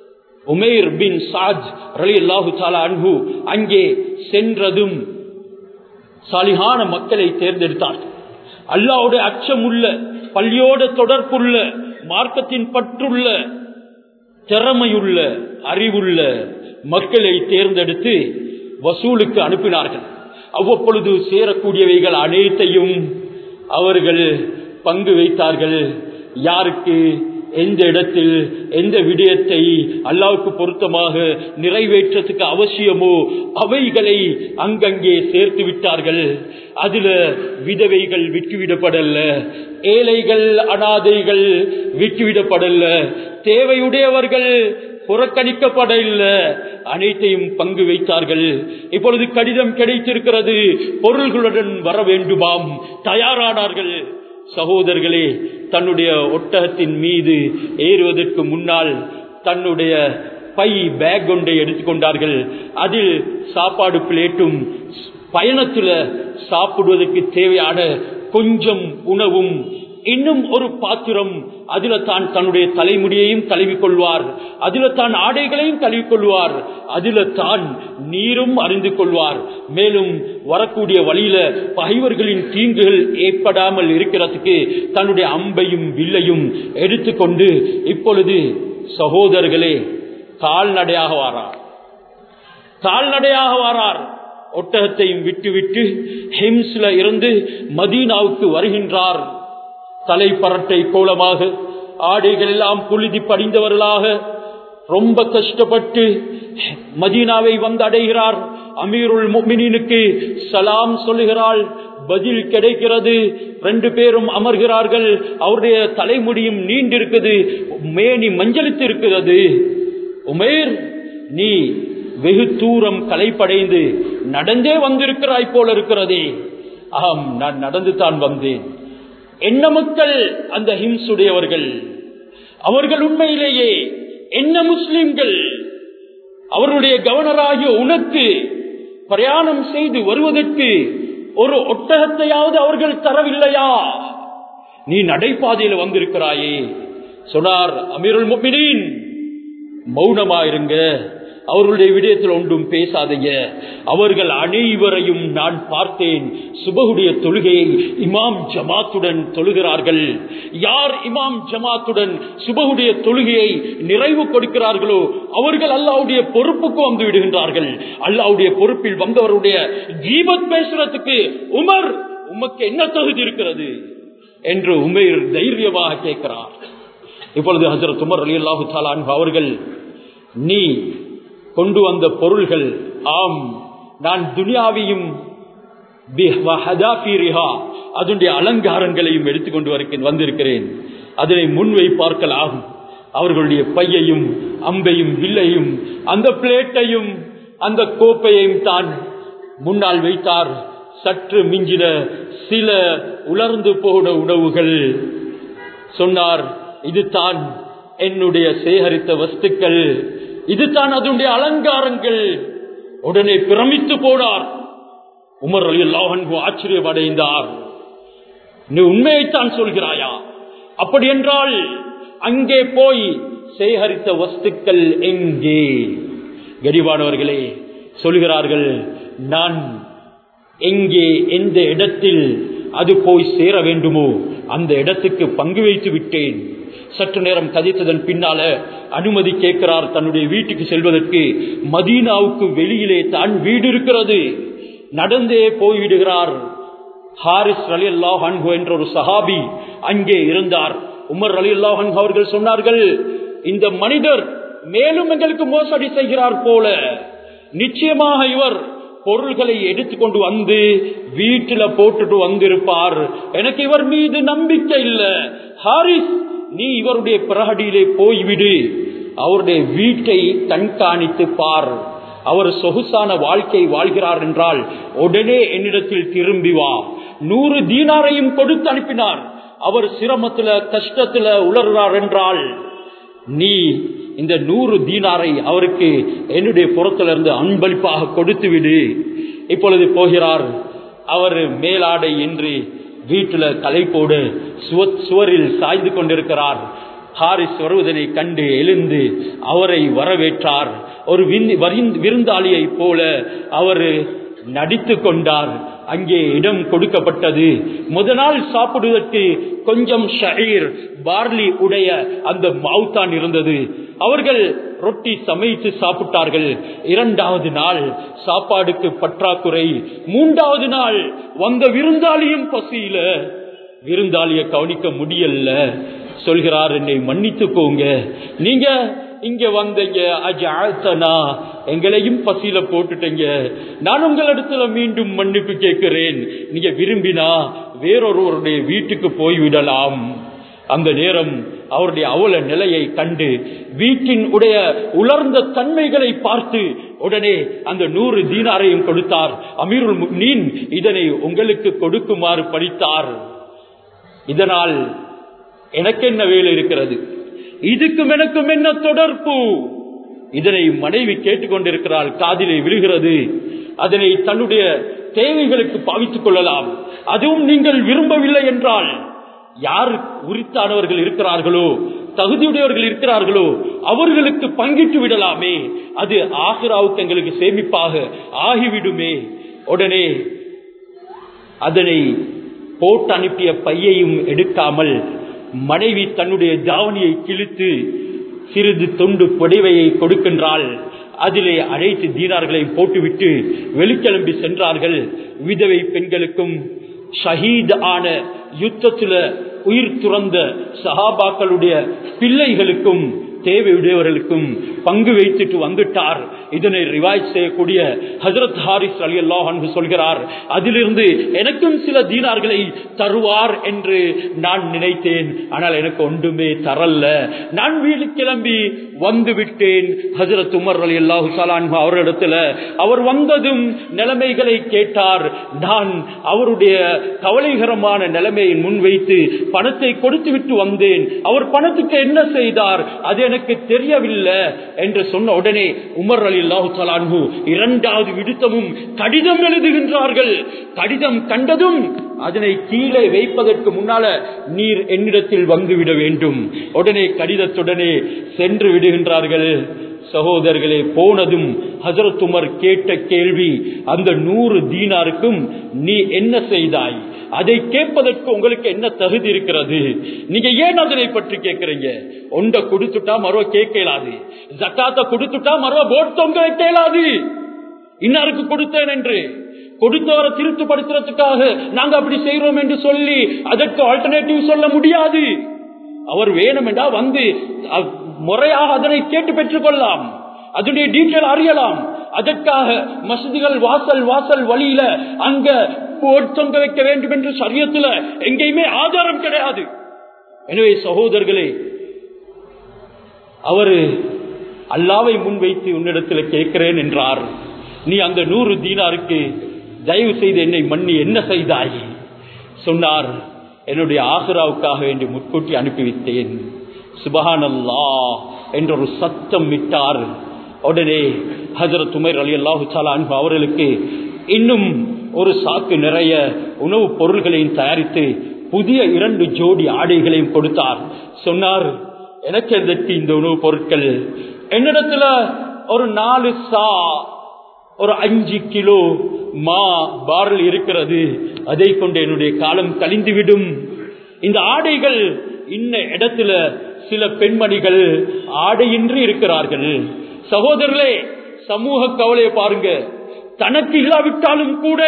உமேர் பின் சாஜ் ரலி அல்லாஹு தாலா அன்பு அங்கே சென்றதும் சாலிகான மக்களை தேர்ந்தெடுத்தார் அல்லாவுடைய அச்சமுள்ள பள்ளியோட தொடர்புள்ள மார்க்கத்தின் பற்றுள்ள திறமையுள்ள அறிவுள்ள மக்களை தேர்ந்தெடுத்து வசூலுக்கு அனுப்பினார்கள் அவ்வப்பொழுது சேரக்கூடியவைகள் அனைத்தையும் அவர்கள் பங்கு வைத்தார்கள் யாருக்கு எந்த இடத்தில் எந்த விடயத்தை அல்லாவுக்கு பொருத்தமாக நிறைவேற்றத்துக்கு அவசியமோ அவைகளை அங்கங்கே சேர்த்து விட்டார்கள் அதுல விதவைகள் விட்டுவிடப்படல ஏழைகள் அனாதைகள் விட்டுவிடப்படல தேவையுடையவர்கள் புறக்கணிக்கப்படல அனைத்தையும் பங்கு வைத்தார்கள் இப்பொழுது கடிதம் கிடைத்திருக்கிறது பொருள்களுடன் வர வேண்டுமாம் தயாரானார்கள் சகோதரர்களே தன்னுடைய ஒட்டகத்தின் மீது ஏறுவதற்கு முன்னால் தன்னுடைய பை பேக் ஒன்றை எடுத்துக்கொண்டார்கள் அதில் சாப்பாடு பிளேட்டும் பயணத்தில் சாப்பிடுவதற்கு தேவையான கொஞ்சம் உணவும் இன்னும் ஒரு பாத்திரம் அதில தான் தன்னுடைய தலைமுடியையும் தழுவிக் கொள்வார் அதில தான் ஆடைகளையும் தழுவிக் கொள்வார் அதில தான் நீரும் அறிந்து கொள்வார் மேலும் வரக்கூடிய வழியில பகைவர்களின் தீங்குகள் ஏற்படாமல் இருக்கிறதுக்கு தன்னுடைய அம்பையும் வில்லையும் எடுத்துக்கொண்டு இப்பொழுது சகோதரர்களே கால்நடையாக வாரார் கால்நடையாக வாரார் ஒட்டகத்தையும் விட்டுவிட்டு ஹிம்ஸ்ல இருந்து மதீனாவுக்கு வருகின்றார் தலைப்பரட்டை கோலமாக ஆடைகள் எல்லாம் புழுதி படிந்தவர்களாக ரொம்ப கஷ்டப்பட்டு மதீனாவை வந்து அடைகிறார் அமீருல் முமினினுக்கு சலாம் சொல்லுகிறாள் பதில் கிடைக்கிறது ரெண்டு பேரும் அமர்கிறார்கள் அவருடைய தலைமுடியும் நீண்டிருக்குது மேனி மஞ்சளித்து இருக்கிறது உமேர் நீ வெகு தூரம் கலைப்படைந்து நடந்தே வந்திருக்கிறாய் போல இருக்கிறதே ஆம் நான் நடந்து தான் வந்தேன் என்ன மக்கள் அந்த ஹிம்சுடையவர்கள் அவர்கள் உண்மையிலேயே என்ன முஸ்லிம்கள் அவருடைய கவர்னராகிய உனக்கு பிரயாணம் செய்து வருவதற்கு ஒரு ஒட்டகத்தையாவது அவர்கள் தரவில்லையா நீ நடைபாதையில் வந்திருக்கிறாயே சொன்னார் அமீருல் முபினின் மௌனமாயிருங்க அவர்களுடைய விடயத்தில் ஒன்றும் பேசாதீங்க அவர்கள் அனைவரையும் நான் பார்த்தேன் சுபகுடைய தொழுகையை இமாம் ஜமாத்துடன் தொழுகிறார்கள் யார் இமாம் ஜமாத்துடன் சுபகுடைய தொழுகையை நிறைவு கொடுக்கிறார்களோ அவர்கள் அல்லாவுடைய பொறுப்புக்கு வந்து விடுகின்றார்கள் அல்லாவுடைய பொறுப்பில் வந்தவருடைய ஜீவத் பேசுறதுக்கு உமர் உமக்கு என்ன தகுதி இருக்கிறது என்று உமேர் தைரியமாக கேட்கிறார் இப்பொழுது ஹசரத் உமர் அலி அல்லாஹு அவர்கள் நீ கொண்டு வந்த பொருள்கள் ஆம் நான் துனியாவையும் அதனுடைய அலங்காரங்களையும் எடுத்துக்கொண்டு வருகிறேன் வந்திருக்கிறேன் அதனை முன்வை பார்க்கலாம் அவர்களுடைய பையையும் அம்பையும் வில்லையும் அந்த பிளேட்டையும் அந்த கோப்பையையும் தான் முன்னால் வைத்தார் சற்று மிஞ்சின சில உலர்ந்து போன உணவுகள் சொன்னார் இதுதான் என்னுடைய சேகரித்த வஸ்துக்கள் இதுதான் அதனுடைய அலங்காரங்கள் உடனே பிரமித்து போனார் உமர் அலி அல்லாஹன் ஆச்சரியமடைந்தார் நீ உண்மையைத்தான் சொல்கிறாயா அப்படி என்றால் அங்கே போய் சேகரித்த வஸ்துக்கள் எங்கே கரிவானவர்களே சொல்கிறார்கள் நான் எங்கே எந்த இடத்தில் அது போய் சேர வேண்டுமோ அந்த இடத்துக்கு பங்கு வைத்து விட்டேன் சற்று நேரம் கதைத்ததன் பின்னால அனுமதி கேட்கிறார் தன்னுடைய வீட்டுக்கு செல்வதற்கு மதீனாவுக்கு வெளியிலே தான் வீடு இருக்கிறது நடந்தே போய்விடுகிறார் ஹாரிஸ் அலி அல்லாஹ் என்ற ஒரு சஹாபி அங்கே இருந்தார் உமர் அலி அல்லாஹ் அவர்கள் சொன்னார்கள் இந்த மனிதர் மேலும் எங்களுக்கு மோசடி செய்கிறார் போல நிச்சயமாக இவர் பொருள்களை எடுத்துக்கொண்டு வந்து வீட்டில போட்டுட்டு வந்திருப்பார் எனக்கு இவர் மீது நம்பிக்கை இல்ல ஹாரிஸ் நீ இவருடைய பிரகடியிலே போய்விடு அவருடைய வீட்டை கண்காணித்து பார் அவர் சொகுசான வாழ்க்கை வாழ்கிறார் என்றால் உடனே என்னிடத்தில் திரும்பி வா நூறு தீனாரையும் கொடுத்து அனுப்பினார் அவர் சிரமத்துல கஷ்டத்துல உலர்கிறார் என்றால் நீ இந்த நூறு தீனாரை அவருக்கு என்னுடைய புறத்திலிருந்து அன்பளிப்பாக கொடுத்து விடு இப்பொழுது போகிறார் அவர் மேலாடை இன்றி வீட்டுல கலைப்போடு சுவரில் சாய்ந்து கொண்டிருக்கிறார் ஹாரிஸ் வருவதனை கண்டு எழுந்து அவரை வரவேற்றார் ஒரு விருந்தாளியை போல அவர் நடித்து கொண்டார் அங்கே இடம் கொடுக்கப்பட்டது முத நாள் சாப்பிடுவதற்கு கொஞ்சம் ஷஹீர் பார்லி உடைய அந்த மாவுத்தான் இருந்தது அவர்கள் ரொட்டி சமைத்து சாப்பிட்டார்கள் இரண்டாவது நாள் சாப்பாடுக்கு பற்றாக்குறை மூன்றாவது நாள் வந்த விருந்தாளியும் பசியில விருந்தாளிய கவனிக்க முடியல சொல்கிறார் என்னை மன்னித்துக்கோங்க நீங்க இங்க வந்தீங்க அஜாத்தனா எங்களையும் பசியில போட்டுட்டீங்க நான் உங்களிடத்துல மீண்டும் மன்னிப்பு கேட்கிறேன் நீங்க விரும்பினா வேறொருவருடைய வீட்டுக்கு போய்விடலாம் அந்த நேரம் அவருடைய அவல நிலையை கண்டு வீட்டின் உடைய உலர்ந்த தன்மைகளை பார்த்து உடனே அந்த நூறு தீனாரையும் கொடுத்தார் அமீருல் நீன் இதனை உங்களுக்கு கொடுக்குமாறு படித்தார் இதனால் எனக்கு என்ன வேலை இருக்கிறது இதுக்கும் எனக்கும் என்ன தொடர்பு இதனை மனைவி கேட்டுக்கொண்டிருக்கிறாள் காதிலே விழுகிறது அதனை தன்னுடைய தேவைகளுக்கு பாவித்துக் கொள்ளலாம் அதுவும் நீங்கள் விரும்பவில்லை என்றால் யார் உரித்தானவர்கள் இருக்கிறார்களோ தகுதியுடையவர்கள் இருக்கிறார்களோ அவர்களுக்கு பங்கிட்டு விடலாமே அது ஆசிராவுக்கு எங்களுக்கு சேமிப்பாக ஆகிவிடுமே உடனே அதனை போட்டு அனுப்பிய பையையும் எடுக்காமல் மனைவி தன்னுடைய தாவணியை கிழித்து சிறிது தொண்டு புடைவையை கொடுக்கின்றாள் அதிலே அனைத்து தீனார்களை போட்டுவிட்டு வெளிக்கிளம்பி சென்றார்கள் விதவை பெண்களுக்கும் ஷஹீத் ஆன யுத்தத்துல உயிர் துறந்த சஹாபாக்களுடைய பிள்ளைகளுக்கும் தேவையுடையவர்களுக்கும் பங்கு வைத்துட்டு வந்துட்டார் இதனை ரிவாய் செய்யக்கூடிய ஹசரத் ஹாரிஸ் அலி அல்லாஹ் சொல்கிறார் அதிலிருந்து எனக்கும் சில தீனார்களை தருவார் என்று நான் நினைத்தேன் ஆனால் எனக்கு ஒன்றுமே தரல்ல நான் வீடு கிளம்பி வந்து விட்டேன் ஹசரத் உமர் அலி அல்லாஹு சலான் அவரிடத்துல அவர் வந்ததும் நிலைமைகளை கேட்டார் நான் அவருடைய கவலைகரமான நிலைமையை முன்வைத்து பணத்தை கொடுத்து விட்டு வந்தேன் அவர் பணத்துக்கு என்ன செய்தார் அது எனக்கு தெரியவில்லை என்று சொன்ன உடனே உமர் அலி அல்லாஹு சலான்ஹு இரண்டாவது விடுத்தமும் கடிதம் எழுதுகின்றார்கள் கடிதம் கண்டதும் அதனை கீழே வைப்பதற்கு முன்னால நீர் என்னிடத்தில் வந்துவிட வேண்டும் உடனே கடிதத்துடனே சென்று விடுகின்றார்கள் சகோதரர்களே போனதும் ஹசரத் உமர் கேட்ட கேள்வி அந்த நூறு தீனாருக்கும் நீ என்ன செய்தாய் அதை கேட்பதற்கு உங்களுக்கு என்ன தகுதி இருக்கிறது நீங்க ஏன் அதனை பற்றி கேட்கிறீங்க ஒன்றை கொடுத்துட்டா மறுவ கேட்கலாது ஜக்காத்த கொடுத்துட்டா மறுவ போட் தொங்க வைக்கலாது இன்னாருக்கு கொடுத்தேன் என்று கொடுத்தவரை திருப்திப்படுத்துறதுக்காக நாங்க அப்படி செய்யறோம் என்று சொல்லி அதற்கு ஆல்டர்னேட்டிவ் சொல்ல முடியாது அவர் வேணும் என்றா வந்து முறையாக அதனை கேட்டு பெற்றுக் கொள்ளலாம் அதனுடைய டீட்டெயில் அறியலாம் அதற்காக மசதிகள் வாசல் வாசல் வழியில அங்க போட் தொங்க வைக்க வேண்டும் என்று சரியத்துல எங்கேயுமே ஆதாரம் கிடையாது எனவே சகோதரர்களே அவரு அல்லாவை முன்வைத்து உன்னிடத்தில் கேட்கிறேன் என்றார் நீ அந்த நூறு தீனாருக்கு தயவு செய்து என்னை மன்னி என்ன செய்தாய் சொன்னார் என்னுடைய ஆசுராவுக்காக வேண்டி முற்கூட்டி அனுப்பி வைத்தேன் சுபஹானல்லா என்ற ஒரு சத்தம் விட்டார் உடனே ஹசரத் உமர் அலி அல்லாஹு அன்பு அவர்களுக்கு இன்னும் ஒரு சாக்கு நிறைய உணவுப் பொருள்களையும் தயாரித்து புதிய இரண்டு ஜோடி ஆடைகளையும் கொடுத்தார் சொன்னார் எனக்கு எதற்கு இந்த உணவுப் பொருட்கள் என்னிடத்துல ஒரு நாலு சா ஒரு அஞ்சு கிலோ மா பாரல் இருக்கிறது அதை கொண்டு என்னுடைய காலம் கழிந்துவிடும் இந்த ஆடைகள் இன்ன இடத்துல சில பெண்மணிகள் ஆடையின்றி இருக்கிறார்கள் சகோதரர்களே சமூக கவலையை பாருங்க தனக்கு இல்லாவிட்டாலும் கூட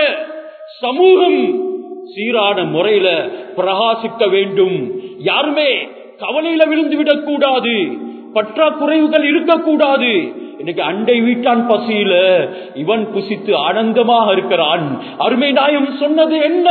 சமூகம் சீரான முறையில பிரகாசிக்க வேண்டும் யாருமே கவலையில விழுந்து விடக்கூடாது பற்றாக்குறைவுகள் இருக்கக்கூடாது இன்னைக்கு அண்டை வீட்டான் பசியில இவன் புசித்து ஆனந்தமாக இருக்கிறான் அருமை நாயம் சொன்னது என்ன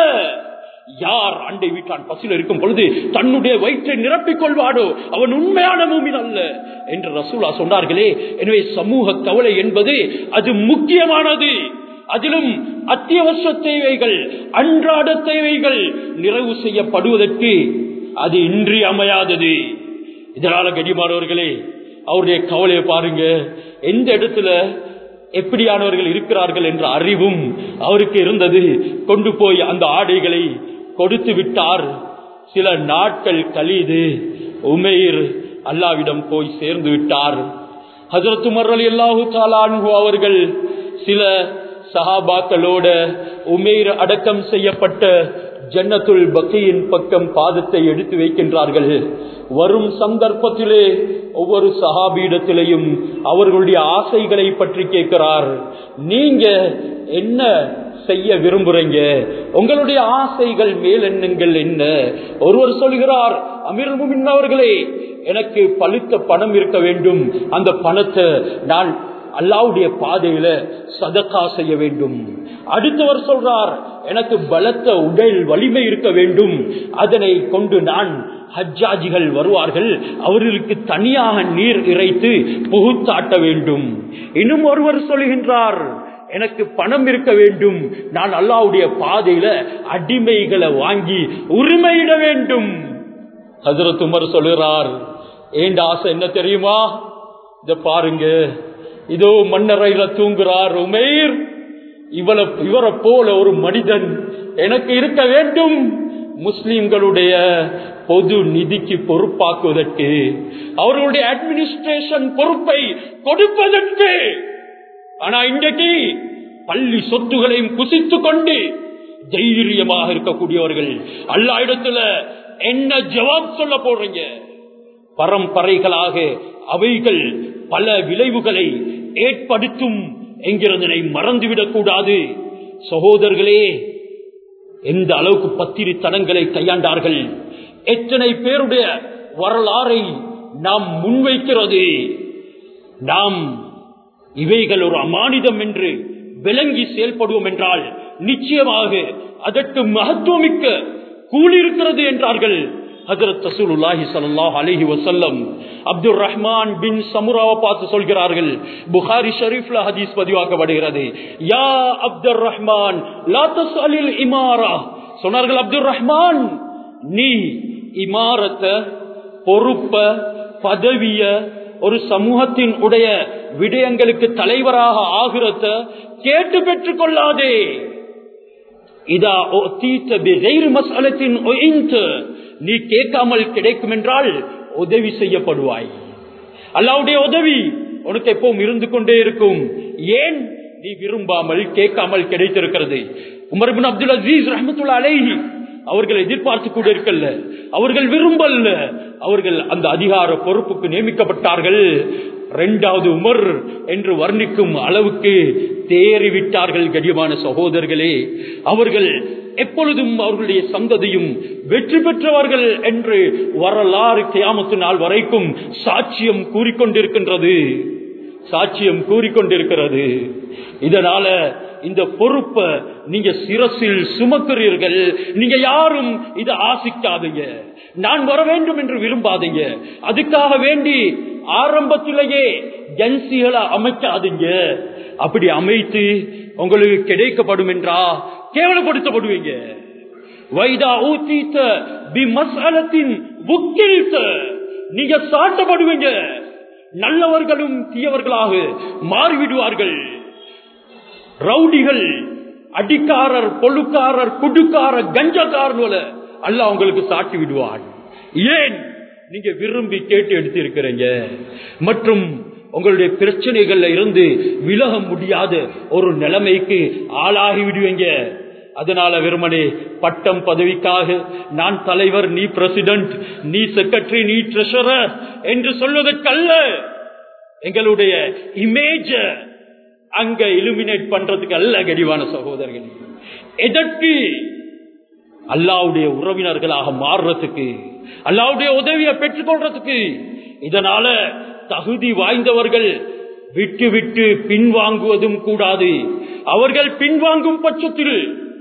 யார் அண்டை வீட்டான் பசியில் இருக்கும் பொழுது தன்னுடைய வயிற்றை நிரப்பிக் கொள்வாடோ அவன் உண்மையான மூமின் அல்ல என்று ரசூலா சொன்னார்களே எனவே சமூக கவலை என்பது அது முக்கியமானது அதிலும் அத்தியாவசிய தேவைகள் அன்றாட தேவைகள் நிறைவு செய்யப்படுவதற்கு அது இன்றி அமையாதது இதனால கடிமானவர்களே அவருடைய கவலையை பாருங்க எந்த இடத்துல எப்படியானவர்கள் இருக்கிறார்கள் என்ற அறிவும் அவருக்கு இருந்தது கொண்டு போய் அந்த ஆடைகளை கொடுத்து விட்டார் சில நாட்கள் கழிது உமேர் அல்லாவிடம் போய் சேர்ந்து விட்டார் ஹசரத்து மரல் அல்லாஹு தாலான்ஹு அவர்கள் சில சஹாபாக்களோட உமேர் அடக்கம் செய்யப்பட்ட ஜன்னத்துல் பக்கையின் பக்கம் பாதத்தை எடுத்து வைக்கின்றார்கள் வரும் சந்தர்ப்பத்திலே ஒவ்வொரு சஹாபீடத்திலையும் அவர்களுடைய ஆசைகளை பற்றி கேட்கிறார் நீங்க என்ன செய்ய விரும்புறீங்க உங்களுடைய ஆசைகள் மேலெண்ணங்கள் என்ன ஒருவர் சொல்கிறார் அமீர் முமின் அவர்களே எனக்கு பழுத்த பணம் இருக்க வேண்டும் அந்த பணத்தை நான் அல்லாவுடைய பாதையில சதக்கா செய்ய வேண்டும் அடுத்தவர் சொல்றார் எனக்கு பலத்த உடல் வலிமை இருக்க வேண்டும் அதனை கொண்டு நான் ஹஜ்ஜாஜிகள் வருவார்கள் அவர்களுக்கு தனியாக நீர் இறைத்து புகுத்தாட்ட வேண்டும் இன்னும் ஒருவர் சொல்கின்றார் எனக்கு பணம் இருக்க வேண்டும் நான் அல்லாவுடைய பாதையில அடிமைகளை வாங்கி உரிமையிட வேண்டும் ஹசரத் உமர் சொல்கிறார் ஏண்ட ஆசை என்ன தெரியுமா இத பாருங்க இதோ மன்னரையில தூங்குறார் உமேர் இவளை இவரை போல ஒரு மனிதன் எனக்கு இருக்க வேண்டும் முஸ்லிம்களுடைய பொது நிதிக்கு பொறுப்பாக்குவதற்கு அவர்களுடைய அட்மினிஸ்ட்ரேஷன் பொறுப்பை கொடுப்பதற்கு ஆனா இன்றைக்கு பள்ளி சொத்துகளையும் குசித்துக் கொண்டு தைரியமாக இருக்கக்கூடியவர்கள் அல்லா இடத்துல என்ன ஜவாப் சொல்ல போறீங்க பரம்பரைகளாக அவைகள் பல விளைவுகளை ஏற்படுத்தும் என்கிறதனை மறந்துவிடக் கூடாது சகோதரர்களே எந்த அளவுக்கு பத்திரி தனங்களை கையாண்டார்கள் எத்தனை பேருடைய வரலாறை நாம் முன்வைக்கிறது நாம் இவைகள் ஒரு அமானிதம் என்று விளங்கி செயல்படுவோம் என்றால் நிச்சயமாக அதற்கு மகத்துவமிக்க கூலி இருக்கிறது என்றார்கள் ஹசரத் ரசூலுல்லாஹி ஸல்லல்லாஹு அலைஹி வஸல்லம் அப்துல் ரஹ்மான் பின் சமுராவை பார்த்து சொல்கிறார்கள் புகாரி ஷரீஃப்ல ஹதீஸ் பதிவாக்கப்படுகிறது யா அப்துல் ரஹ்மான் லா தஸ்அலில் இமாரா சொன்னார்கள் அப்துல் ரஹ்மான் நீ இமாரத்த பொறுப்ப பதவிய ஒரு சமூகத்தின் உடைய விடயங்களுக்கு தலைவராக ஆகிறத கேட்டு பெற்றுக் கொள்ளாதே இதா மசாலத்தின் நீ கேட்காமல் கிடைக்கும் என்றால் உதவி செய்யப்படுவாய் அல்லாவுடைய உதவி உனக்கு எப்பவும் இருந்து கொண்டே இருக்கும் ஏன் நீ விரும்பாமல் கேட்காமல் கிடைத்திருக்கிறது உமர்பின் அப்துல் அசீஸ் ரஹமத்துல்லா அலேஹி அவர்கள் எதிர்பார்த்து கூட இருக்கல்ல அவர்கள் விரும்பல்ல அவர்கள் அந்த அதிகார பொறுப்புக்கு நியமிக்கப்பட்டார்கள் இரண்டாவது உமர் என்று வர்ணிக்கும் அளவுக்கு தேறிவிட்டார்கள் கடியமான சகோதரர்களே அவர்கள் எப்பொழுதும் அவர்களுடைய சந்ததியும் வெற்றி பெற்றவர்கள் என்று வரலாறு கியாமத்து நாள் வரைக்கும் சாட்சியம் கூறிக்கொண்டிருக்கின்றது சாட்சியம் கூறிக்கொண்டிருக்கிறது இதனால இந்த பொறுப்பை நீங்க சிரசில் சுமக்கிறீர்கள் நீங்க யாரும் இதை ஆசிக்காதீங்க நான் வர வேண்டும் என்று விரும்பாதீங்க அதுக்காக வேண்டி ஆரம்பத்திலேயே ஜன்சிகளை அமைக்காதீங்க அப்படி அமைத்து உங்களுக்கு கிடைக்கப்படும் என்றா கேவலப்படுத்தப்படுவீங்க வைதா ஊத்தீத்த பி மசாலத்தின் புக்கில்த நீங்க சாட்டப்படுவீங்க நல்லவர்களும் தீயவர்களாக மாறிவிடுவார்கள் ரவுடிகள் அடிக்காரர் பொழுக்காரர் குடுக்காரர் கஞ்சக்காரன் அல்ல உங்களுக்கு சாட்டி விடுவான் ஏன் நீங்க விரும்பி கேட்டு எடுத்திருக்கிறீங்க மற்றும் உங்களுடைய பிரச்சனைகள்ல இருந்து விலக முடியாத ஒரு நிலைமைக்கு ஆளாகி விடுவீங்க அதனால வெறுமனே பட்டம் பதவிக்காக நான் தலைவர் நீ பிரசிடென்ட் நீ செக்ரட்டரி நீ ட்ரெஷரர் என்று சொல்வதற்கல்ல எங்களுடைய இமேஜ அங்க இலுமினேட் பண்றதுக்கு அல்ல கடிவான சகோதரர்கள் எதற்கு அல்லாவுடைய உறவினர்களாக மாறுறதுக்கு அல்லாவுடைய உதவியை பெற்றுக்கொள்றதுக்கு இதனால தகுதி வாய்ந்தவர்கள் விட்டு விட்டு பின்வாங்குவதும் கூடாது அவர்கள் பின்வாங்கும் பட்சத்தில்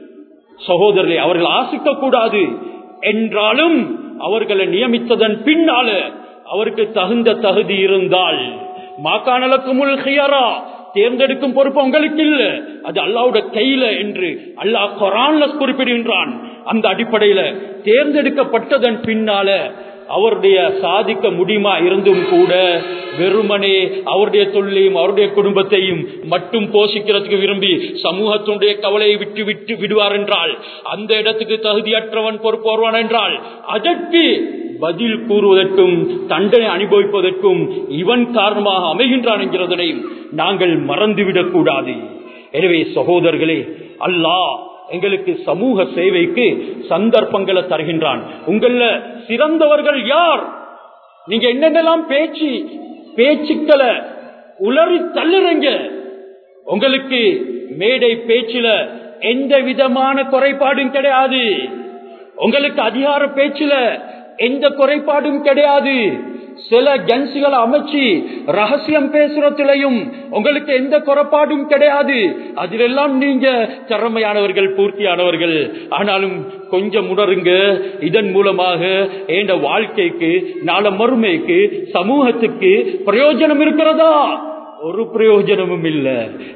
சகோதரரை அவர்கள் ஆசிக்க கூடாது என்றாலும் அவர்களை நியமித்ததன் பின்னால அவருக்கு தகுந்த தகுதி இருந்தால் மாக்கானலக்குமுல் ஹியரா தேர்ந்தெடுக்கும் பொறுப்பு உங்களுக்கு இல்ல அது அல்லாவுடைய கையில என்று அல்லாஹ் கொரான்ல குறிப்பிடுகின்றான் அந்த அடிப்படையில தேர்ந்தெடுக்கப்பட்டதன் பின்னால அவருடைய சாதிக்க முடியுமா இருந்தும் கூட வெறுமனே அவருடைய தொழிலையும் அவருடைய குடும்பத்தையும் மட்டும் போஷிக்கிறதுக்கு விரும்பி சமூகத்தினுடைய கவலையை விட்டு விட்டு விடுவார் என்றால் அந்த இடத்துக்கு தகுதியற்றவன் பொறுப்பு வருவான் என்றால் அதற்கு பதில் கூறுவதற்கும் தண்டனை அனுபவிப்பதற்கும் இவன் காரணமாக அமைகின்றான் என்கிறதனையும் நாங்கள் மறந்துவிடக் கூடாது எனவே சகோதரர்களே அல்லாஹ் எங்களுக்கு சமூக சேவைக்கு சந்தர்ப்பங்களை தருகின்றான் உங்கள சிறந்தவர்கள் யார் நீங்க என்னென்னலாம் பேச்சு பேச்சுக்களை உளறி தள்ளுறீங்க உங்களுக்கு மேடை பேச்சுல எந்த விதமான குறைபாடும் கிடையாது உங்களுக்கு அதிகார பேச்சுல எந்த குறைபாடும் கிடையாது சில கன்சிகளை அமைச்சு ரகசியம் பேசுறதுலையும் உங்களுக்கு எந்த குறைபாடும் கிடையாது அதிலெல்லாம் நீங்க திறமையானவர்கள் பூர்த்தியானவர்கள் ஆனாலும் கொஞ்சம் உணருங்க இதன் மூலமாக எந்த வாழ்க்கைக்கு நாள மறுமைக்கு சமூகத்துக்கு பிரயோஜனம் இருக்கிறதா ஒரு பிரயோஜனமும் இல்ல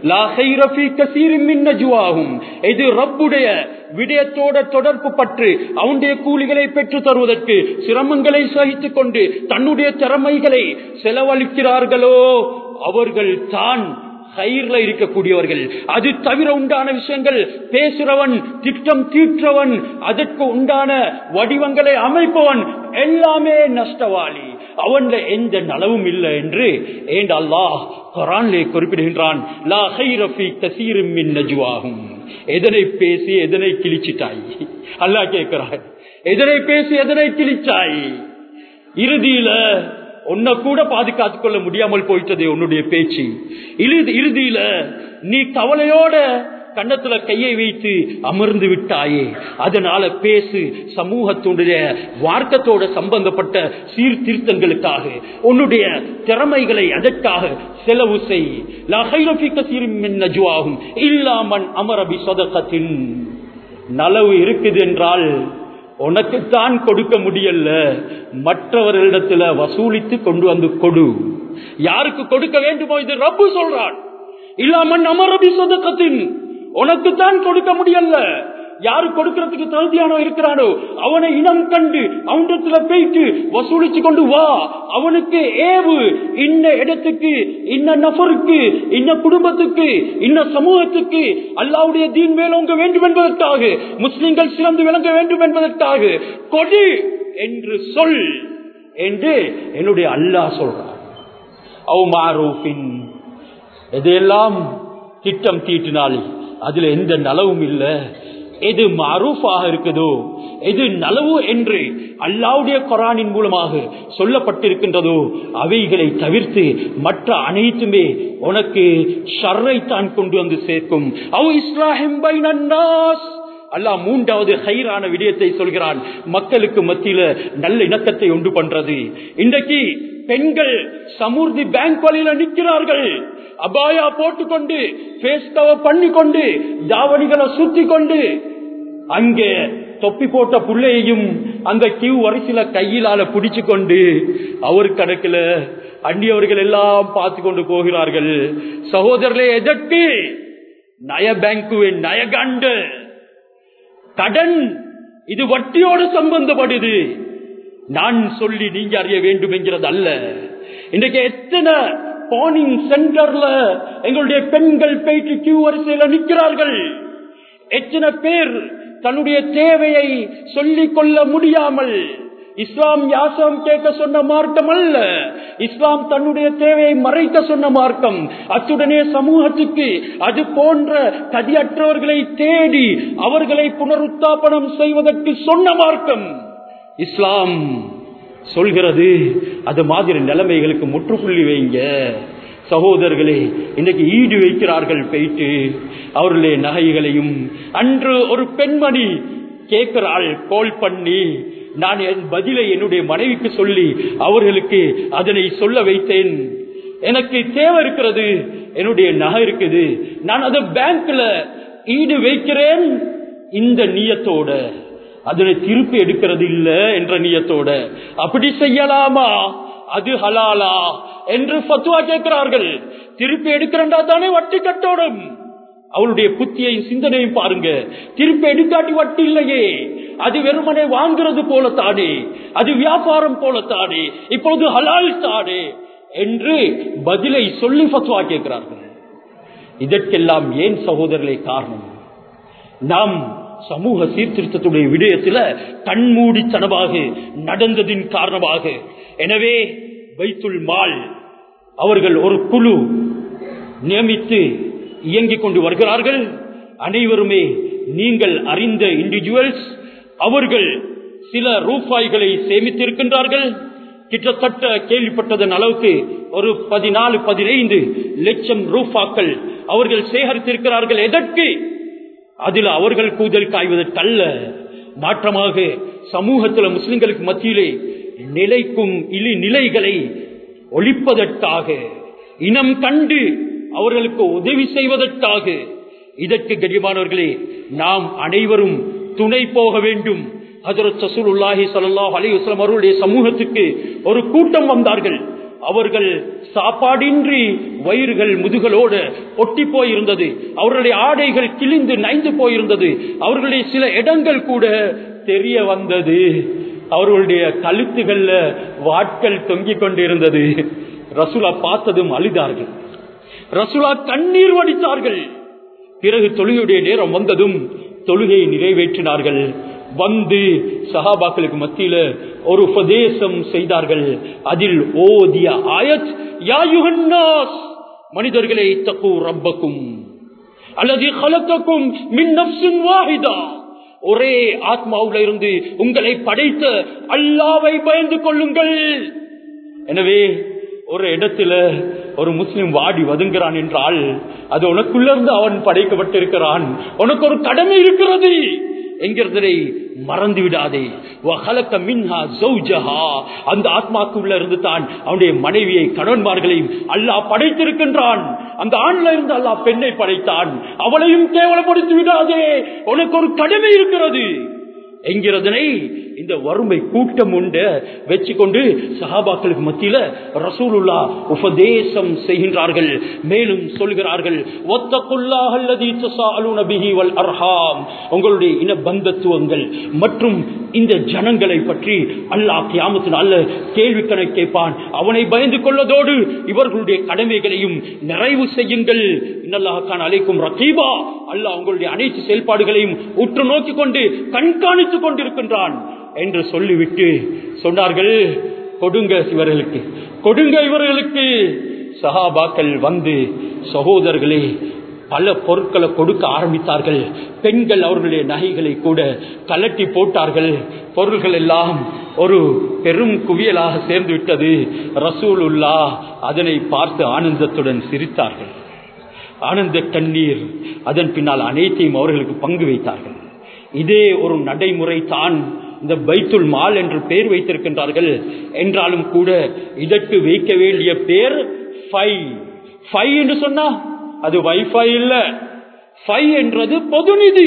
லாகும் இது ரப்புடைய விடயத்தோட தொடர்பு பற்று அவனுடைய கூலிகளை பெற்று தருவதற்கு சிரமங்களை சகித்துக் கொண்டு தன்னுடைய திறமைகளை செலவழிக்கிறார்களோ அவர்கள் தான் கயிர்ல இருக்கக்கூடியவர்கள் அது தவிர உண்டான விஷயங்கள் பேசுறவன் திட்டம் தீற்றவன் அதற்கு உண்டான வடிவங்களை அமைப்பவன் எல்லாமே நஷ்டவாளி அவன்ல எந்த நலவும் இல்லை என்று ஏண்ட அல்லாஹ் குரான்லே குறிப்பிடுகின்றான் லா ஹைரஃபி கசீரும் மின் நஜுவாகும் எதனை பேசி எதனை கிழிச்சிட்டாய் அல்லாஹ் கேட்கிறாய் எதனை பேசி எதனை கிழிச்சாய் இறுதியில உன்னை கூட பாதுகாத்துக் கொள்ள முடியாமல் போயிட்டதே உன்னுடைய பேச்சு இறுதியில நீ கவலையோட கன்னத்துல கையை வைத்து அமர்ந்து விட்டாயே அதனால பேசு சமூகத்துடைய வார்க்கத்தோட சம்பந்தப்பட்ட சீர்திருத்தங்களுக்காக உன்னுடைய திறமைகளை அதற்காக செலவு செய் நஜுவாகும் இல்லாமன் அமரபி சொதக்கத்தின் நலவு இருக்குது என்றால் உனக்குத்தான் கொடுக்க முடியல மற்றவர்களிடத்துல வசூலித்து கொண்டு வந்து கொடு யாருக்கு கொடுக்க வேண்டுமோ இது ரப்பு சொல்றான் இல்லாமன் அமரபி சொதக்கத்தின் உனக்குத்தான் கொடுக்க முடியல யாரு கொடுக்கறதுக்கு தகுதியானோ இருக்கிறானோ அவனை இனம் கண்டு அவனிடத்துல போயிட்டு வசூலிச்சு கொண்டு வா அவனுக்கு ஏவு இன்ன இடத்துக்கு இன்ன நபருக்கு இன்ன குடும்பத்துக்கு இன்ன சமூகத்துக்கு அல்லாவுடைய தீன் மேலோங்க வேண்டும் என்பதற்காக முஸ்லிம்கள் சிறந்து விளங்க வேண்டும் என்பதற்காக கொடு என்று சொல் என்று என்னுடைய அல்லாஹ் சொல்றார் அவுமாரூபின் எதையெல்லாம் திட்டம் தீட்டினால் அதுல எந்த நலவும் இல்லை எது மாரூஃபாக இருக்குதோ எது நலவு என்று அல்லாவுடைய கொரானின் மூலமாக சொல்லப்பட்டிருக்கின்றதோ அவைகளை தவிர்த்து மற்ற அனைத்துமே உனக்கு ஷர்ரை தான் கொண்டு வந்து சேர்க்கும் அவ் இஸ்லாஹிம் அல்லாஹ் மூன்றாவது ஹைரான விடயத்தை சொல்கிறான் மக்களுக்கு மத்தியில நல்ல இணக்கத்தை உண்டு பண்றது இன்றைக்கு பெண்கள் சமூர்த்தி பேங்க் வழியில நிற்கிறார்கள் அபாயா போட்டுக்கொண்டு பேஸ் கவர் பண்ணி கொண்டு தாவணிகளை சுத்தி கொண்டு அங்கே தொப்பி போட்ட புள்ளையையும் அந்த கியூ வரிசையில கையிலால பிடிச்சு கொண்டு அவர் கணக்குல அந்நியவர்கள் எல்லாம் பார்த்து கொண்டு போகிறார்கள் சகோதரர்களே எதற்கு நய பேங்கு நயகண்டு கடன் இது வட்டியோடு சம்பந்தப்படுது நான் சொல்லி நீங்க அறிய வேண்டும் என்கிறது அல்ல இன்றைக்கு எத்தனை பானிங் சென்டர்ல எங்களுடைய பெண்கள் போயிட்டு கியூ வரிசையில நிற்கிறார்கள் எத்தனை பேர் தன்னுடைய தேவையை சொல்லிக் கொள்ள முடியாமல் இஸ்லாம் யாசம் கேட்க சொன்ன மார்க்கம் அல்ல இஸ்லாம் தன்னுடைய தேவையை மறைக்க சொன்ன மார்க்கம் அத்துடனே சமூகத்துக்கு அது போன்ற கதியற்றவர்களை தேடி அவர்களை புனருத்தாபனம் செய்வதற்கு சொன்ன மார்க்கம் இஸ்லாம் சொல்கிறது அது மாதிரி நிலைமைகளுக்கு முற்றுப்புள்ளி வைங்க சகோதரர்களே இன்னைக்கு ஈடு வைக்கிறார்கள் போயிட்டு அவர்களுடைய நகைகளையும் அன்று ஒரு பெண்மணி கேட்கிறாள் கோல் பண்ணி நான் என் பதிலை என்னுடைய மனைவிக்கு சொல்லி அவர்களுக்கு அதனை சொல்ல வைத்தேன் எனக்கு தேவை இருக்கிறது என்னுடைய நகை இருக்குது நான் அதை பேங்க்ல ஈடு வைக்கிறேன் இந்த நீயத்தோட அதனை திருப்பி எடுக்கிறது இல்ல என்ற நீயத்தோட அப்படி செய்யலாமா அது ஹலாலா என்று பத்துவா கேட்கிறார்கள் திருப்பி எடுக்கிறண்டா தானே வட்டி கட்டோடும் அவளுடைய புத்தியையும் சிந்தனையும் பாருங்க திருப்பி எடுக்காட்டி வட்டி இல்லையே அது வெறுமனே வாங்குறது போல தானே அது வியாபாரம் போல தானே இப்பொழுது ஹலால் தானே என்று பதிலை சொல்லி பத்துவா கேட்கிறார்கள் இதற்கெல்லாம் ஏன் சகோதரர்களே காரணம் நாம் சமூக சீர்திருத்தத்துடைய விடயத்தில் கண்மூடித்தனமாக நடந்ததின் காரணமாக எனவே வைத்துல் மால் அவர்கள் ஒரு குழு நியமித்து இயங்கிக் கொண்டு வருகிறார்கள் அனைவருமே நீங்கள் அறிந்த இண்டிவிஜுவல்ஸ் அவர்கள் சில ரூபாய்களை சேமித்திருக்கின்றார்கள் கிட்டத்தட்ட கேள்விப்பட்டதன் அளவுக்கு ஒரு பதினாலு பதினைந்து லட்சம் ரூபாக்கள் அவர்கள் சேகரித்திருக்கிறார்கள் எதற்கு அதில் அவர்கள் கூதல் காய்வதற்கல்ல மாற்றமாக சமூகத்தில் முஸ்லிம்களுக்கு மத்தியிலே நிலைக்கும் இழி நிலைகளை ஒழிப்பதற்காக இனம் கண்டு அவர்களுக்கு உதவி செய்வதற்காக இதற்கு கடிமானவர்களே நாம் அனைவரும் துணை போக வேண்டும் ஹஜரத் சசூலுல்லாஹி ஸல்லல்லாஹு அலைஹி வஸல்லம் அவர்களுடைய சமூகத்துக்கு ஒரு கூட்டம் வந்தார்கள் அவர்கள் சாப்பாடின்றி வயிறுகள் முதுகலோடு ஒட்டி போயிருந்தது அவர்களுடைய ஆடைகள் கிழிந்து நைந்து போயிருந்தது அவர்களுடைய சில இடங்கள் கூட தெரிய வந்தது அவர்களுடைய கழுத்துகள்ல வாட்கள் தொங்கிக் கொண்டிருந்தது ரசூலா பார்த்ததும் அழுதார்கள் ரசூலா கண்ணீர் வடித்தார்கள் பிறகு தொழுகையுடைய நேரம் வந்ததும் தொழுகையை நிறைவேற்றினார்கள் வந்து சஹாபாக்களுக்கு மத்தியில ஒரு உபதேசம் செய்தார்கள் அதில் ஓதிய ஆயத் யாயுகன்னாஸ் மனிதர்களை தக்கு ரப்பக்கும் அல்லது கலத்தக்கும் மின் நப்சின் வாஹிதா ஒரே ஆத்மாவுல இருந்து உங்களை படைத்த அல்லாவை பயந்து கொள்ளுங்கள் எனவே ஒரு இடத்துல ஒரு முஸ்லிம் வாடி வதுங்கிறான் என்றால் அது உனக்குள்ளிருந்து அவன் படைக்கப்பட்டிருக்கிறான் உனக்கு ஒரு கடமை இருக்கிறது என்கிறதை மறந்து விடாதே அந்த ஆத்மாக்குள்ள இருந்து தான் அவனுடைய மனைவியை கடன்மார்களையும் அல்லாஹ் படைத்திருக்கின்றான் அந்த ஆண்ல இருந்து அல்லாஹ் பெண்ணை படைத்தான் அவளையும் கேவலப்படுத்தி விடாதே உனக்கு ஒரு கடமை இருக்கிறது என்கிறதனை இந்த வறுமை கூட்டம் உண்டு வச்சு கொண்டு சஹாபாக்களுக்கு மத்தியில ரசூலுல்லா உபதேசம் செய்கின்றார்கள் மேலும் சொல்கிறார்கள் உங்களுடைய இன பந்தத்துவங்கள் மற்றும் இந்த ஜனங்களை பற்றி அல்லாஹ் கியாமத்தின் அல்ல கேள்வி கணக்கு கேட்பான் அவனை பயந்து கொள்ளதோடு இவர்களுடைய கடமைகளையும் நிறைவு செய்யுங்கள் இன்னல்லாஹான் அழைக்கும் ரகீபா அல்லாஹ் உங்களுடைய அனைத்து செயல்பாடுகளையும் உற்று நோக்கிக் கொண்டு கண்காணித்துக் கொண்டிருக்கின்றான் என்று சொல்லிவிட்டு சொன்னார்கள் கொடுங்க இவர்களுக்கு கொடுங்க இவர்களுக்கு சஹாபாக்கள் வந்து சகோதரர்களே பல பொருட்களை கொடுக்க ஆரம்பித்தார்கள் பெண்கள் அவர்களுடைய நகைகளை கூட கலட்டி போட்டார்கள் பொருள்கள் எல்லாம் ஒரு பெரும் குவியலாக சேர்ந்து விட்டது ரசூலுல்லா அதனை பார்த்து ஆனந்தத்துடன் சிரித்தார்கள் ஆனந்த கண்ணீர் அதன் பின்னால் அனைத்தையும் அவர்களுக்கு பங்கு வைத்தார்கள் இதே ஒரு நடைமுறை தான் இந்த பைத்துல் மால் என்று பெயர் வைத்திருக்கின்றார்கள் என்றாலும் கூட இதற்கு வைக்க வேண்டிய பேர் ஃபை ஃபை என்று சொன்னா அது வைஃபை இல்ல ஃபை என்றது பொதுநிதி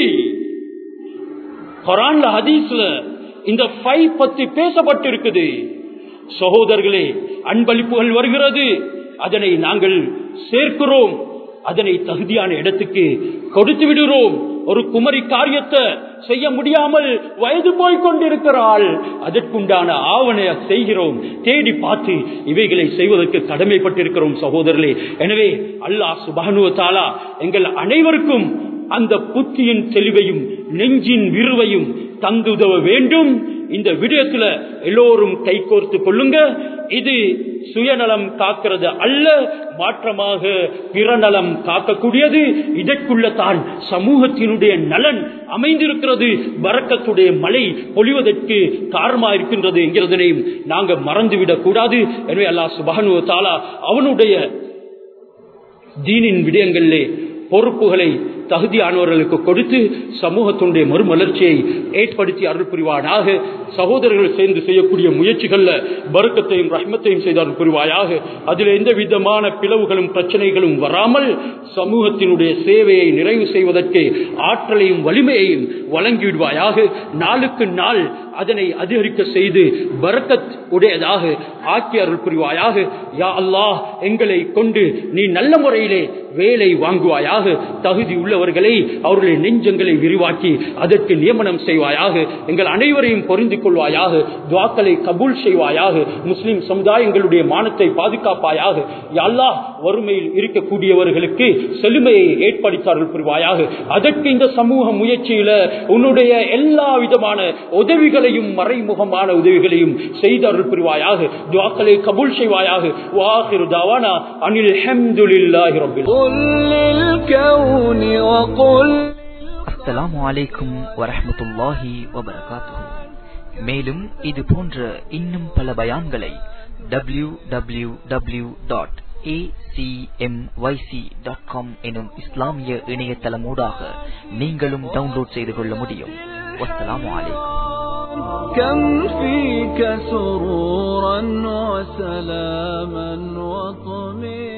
குரான்ல ஹதீஸ்ல இந்த ஃபை பத்தி பேசப்பட்டிருக்குது சகோதரர்களே அன்பளிப்புகள் வருகிறது அதனை நாங்கள் சேர்க்கிறோம் அதனை தகுதியான இடத்துக்கு கொடுத்து விடுகிறோம் ஒரு குமரி காரியத்தை செய்ய முடியாமல் வயது போய் கொண்டிருக்கிறாள் அதற்குண்டான ஆவண செய்கிறோம் தேடி பார்த்து இவைகளை செய்வதற்கு கடமைப்பட்டிருக்கிறோம் சகோதரர்களே எனவே அல்லாஹ் சுபானுவ தாலா எங்கள் அனைவருக்கும் அந்த புத்தியின் தெளிவையும் நெஞ்சின் விருவையும் தந்துதவ வேண்டும் இந்த விடயத்துல எல்லோரும் கைகோர்த்து கொள்ளுங்க இது சுயநலம் காக்கிறது அல்ல மாற்றமாக பிறநலம் காக்கக்கூடியது இதற்குள்ள தான் சமூகத்தினுடைய நலன் அமைந்திருக்கிறது வரக்கத்துடைய மழை பொழிவதற்கு காரணமா இருக்கின்றது என்கிறதனையும் நாங்க மறந்துவிடக் கூடாது எனவே அல்லாஹ் சுபானு தாலா அவனுடைய தீனின் விடயங்களிலே பொறுப்புகளை தகுதியானவர்களுக்கு கொடுத்து சமூகத்தினுடைய மறுமலர்ச்சியை ஏற்படுத்தி அருள் புரிவானாக சகோதரர்கள் சேர்ந்து செய்யக்கூடிய முயற்சிகள்ல பருக்கத்தையும் ரஹ்மத்தையும் செய்து அருள் புரிவாயாக அதில் எந்த விதமான பிளவுகளும் பிரச்சனைகளும் வராமல் சமூகத்தினுடைய சேவையை நிறைவு செய்வதற்கு ஆற்றலையும் வலிமையையும் வழங்கிவிடுவாயாக நாளுக்கு நாள் அதனை அதிகரிக்க செய்து பரக்கத் உடையதாக ஆக்கி அருள் புரிவாயாக யா அல்லாஹ் எங்களை கொண்டு நீ நல்ல முறையிலே வேலை வாங்குவாயாக தகுதி உள்ளவர்களை அவர்களுடைய நெஞ்சங்களை விரிவாக்கி அதற்கு நியமனம் செய்வாயாக எங்கள் அனைவரையும் பொருந்து கொள்வாயாக துவாக்களை கபூல் செய்வாயாக முஸ்லிம் சமுதாயங்களுடைய மானத்தை பாதுகாப்பாயாக அல்லாஹ் வறுமையில் இருக்கக்கூடியவர்களுக்கு செழுமையை ஏற்படுத்தார்கள் புரிவாயாக அதற்கு இந்த சமூக முயற்சியில உன்னுடைய எல்லா விதமான உதவிகளையும் மறைமுகமான உதவிகளையும் செய்து அருள் புரிவாயாக துவாக்களை கபூல் செய்வாயாக வாஹிரு தாவானா அனில் ஹம்துலில்லாஹி ரப்பில் للكون وقل அஸ்ஸலாமு அலைக்கும் வரஹ்மத்துல்லாஹி வபரகாத்துஹு மேலும் இது போன்ற இன்னும் பல பயான்களை டபிள்யூ டபிள்யூ டபிள்யூ டாட் எனும் இஸ்லாமிய இணையதளமூடாக நீங்களும் டவுன்லோட் செய்து கொள்ள முடியும் வஸ்ஸலாமு அலைக்கும் كم فيك سرورا وسلاما وطمئنا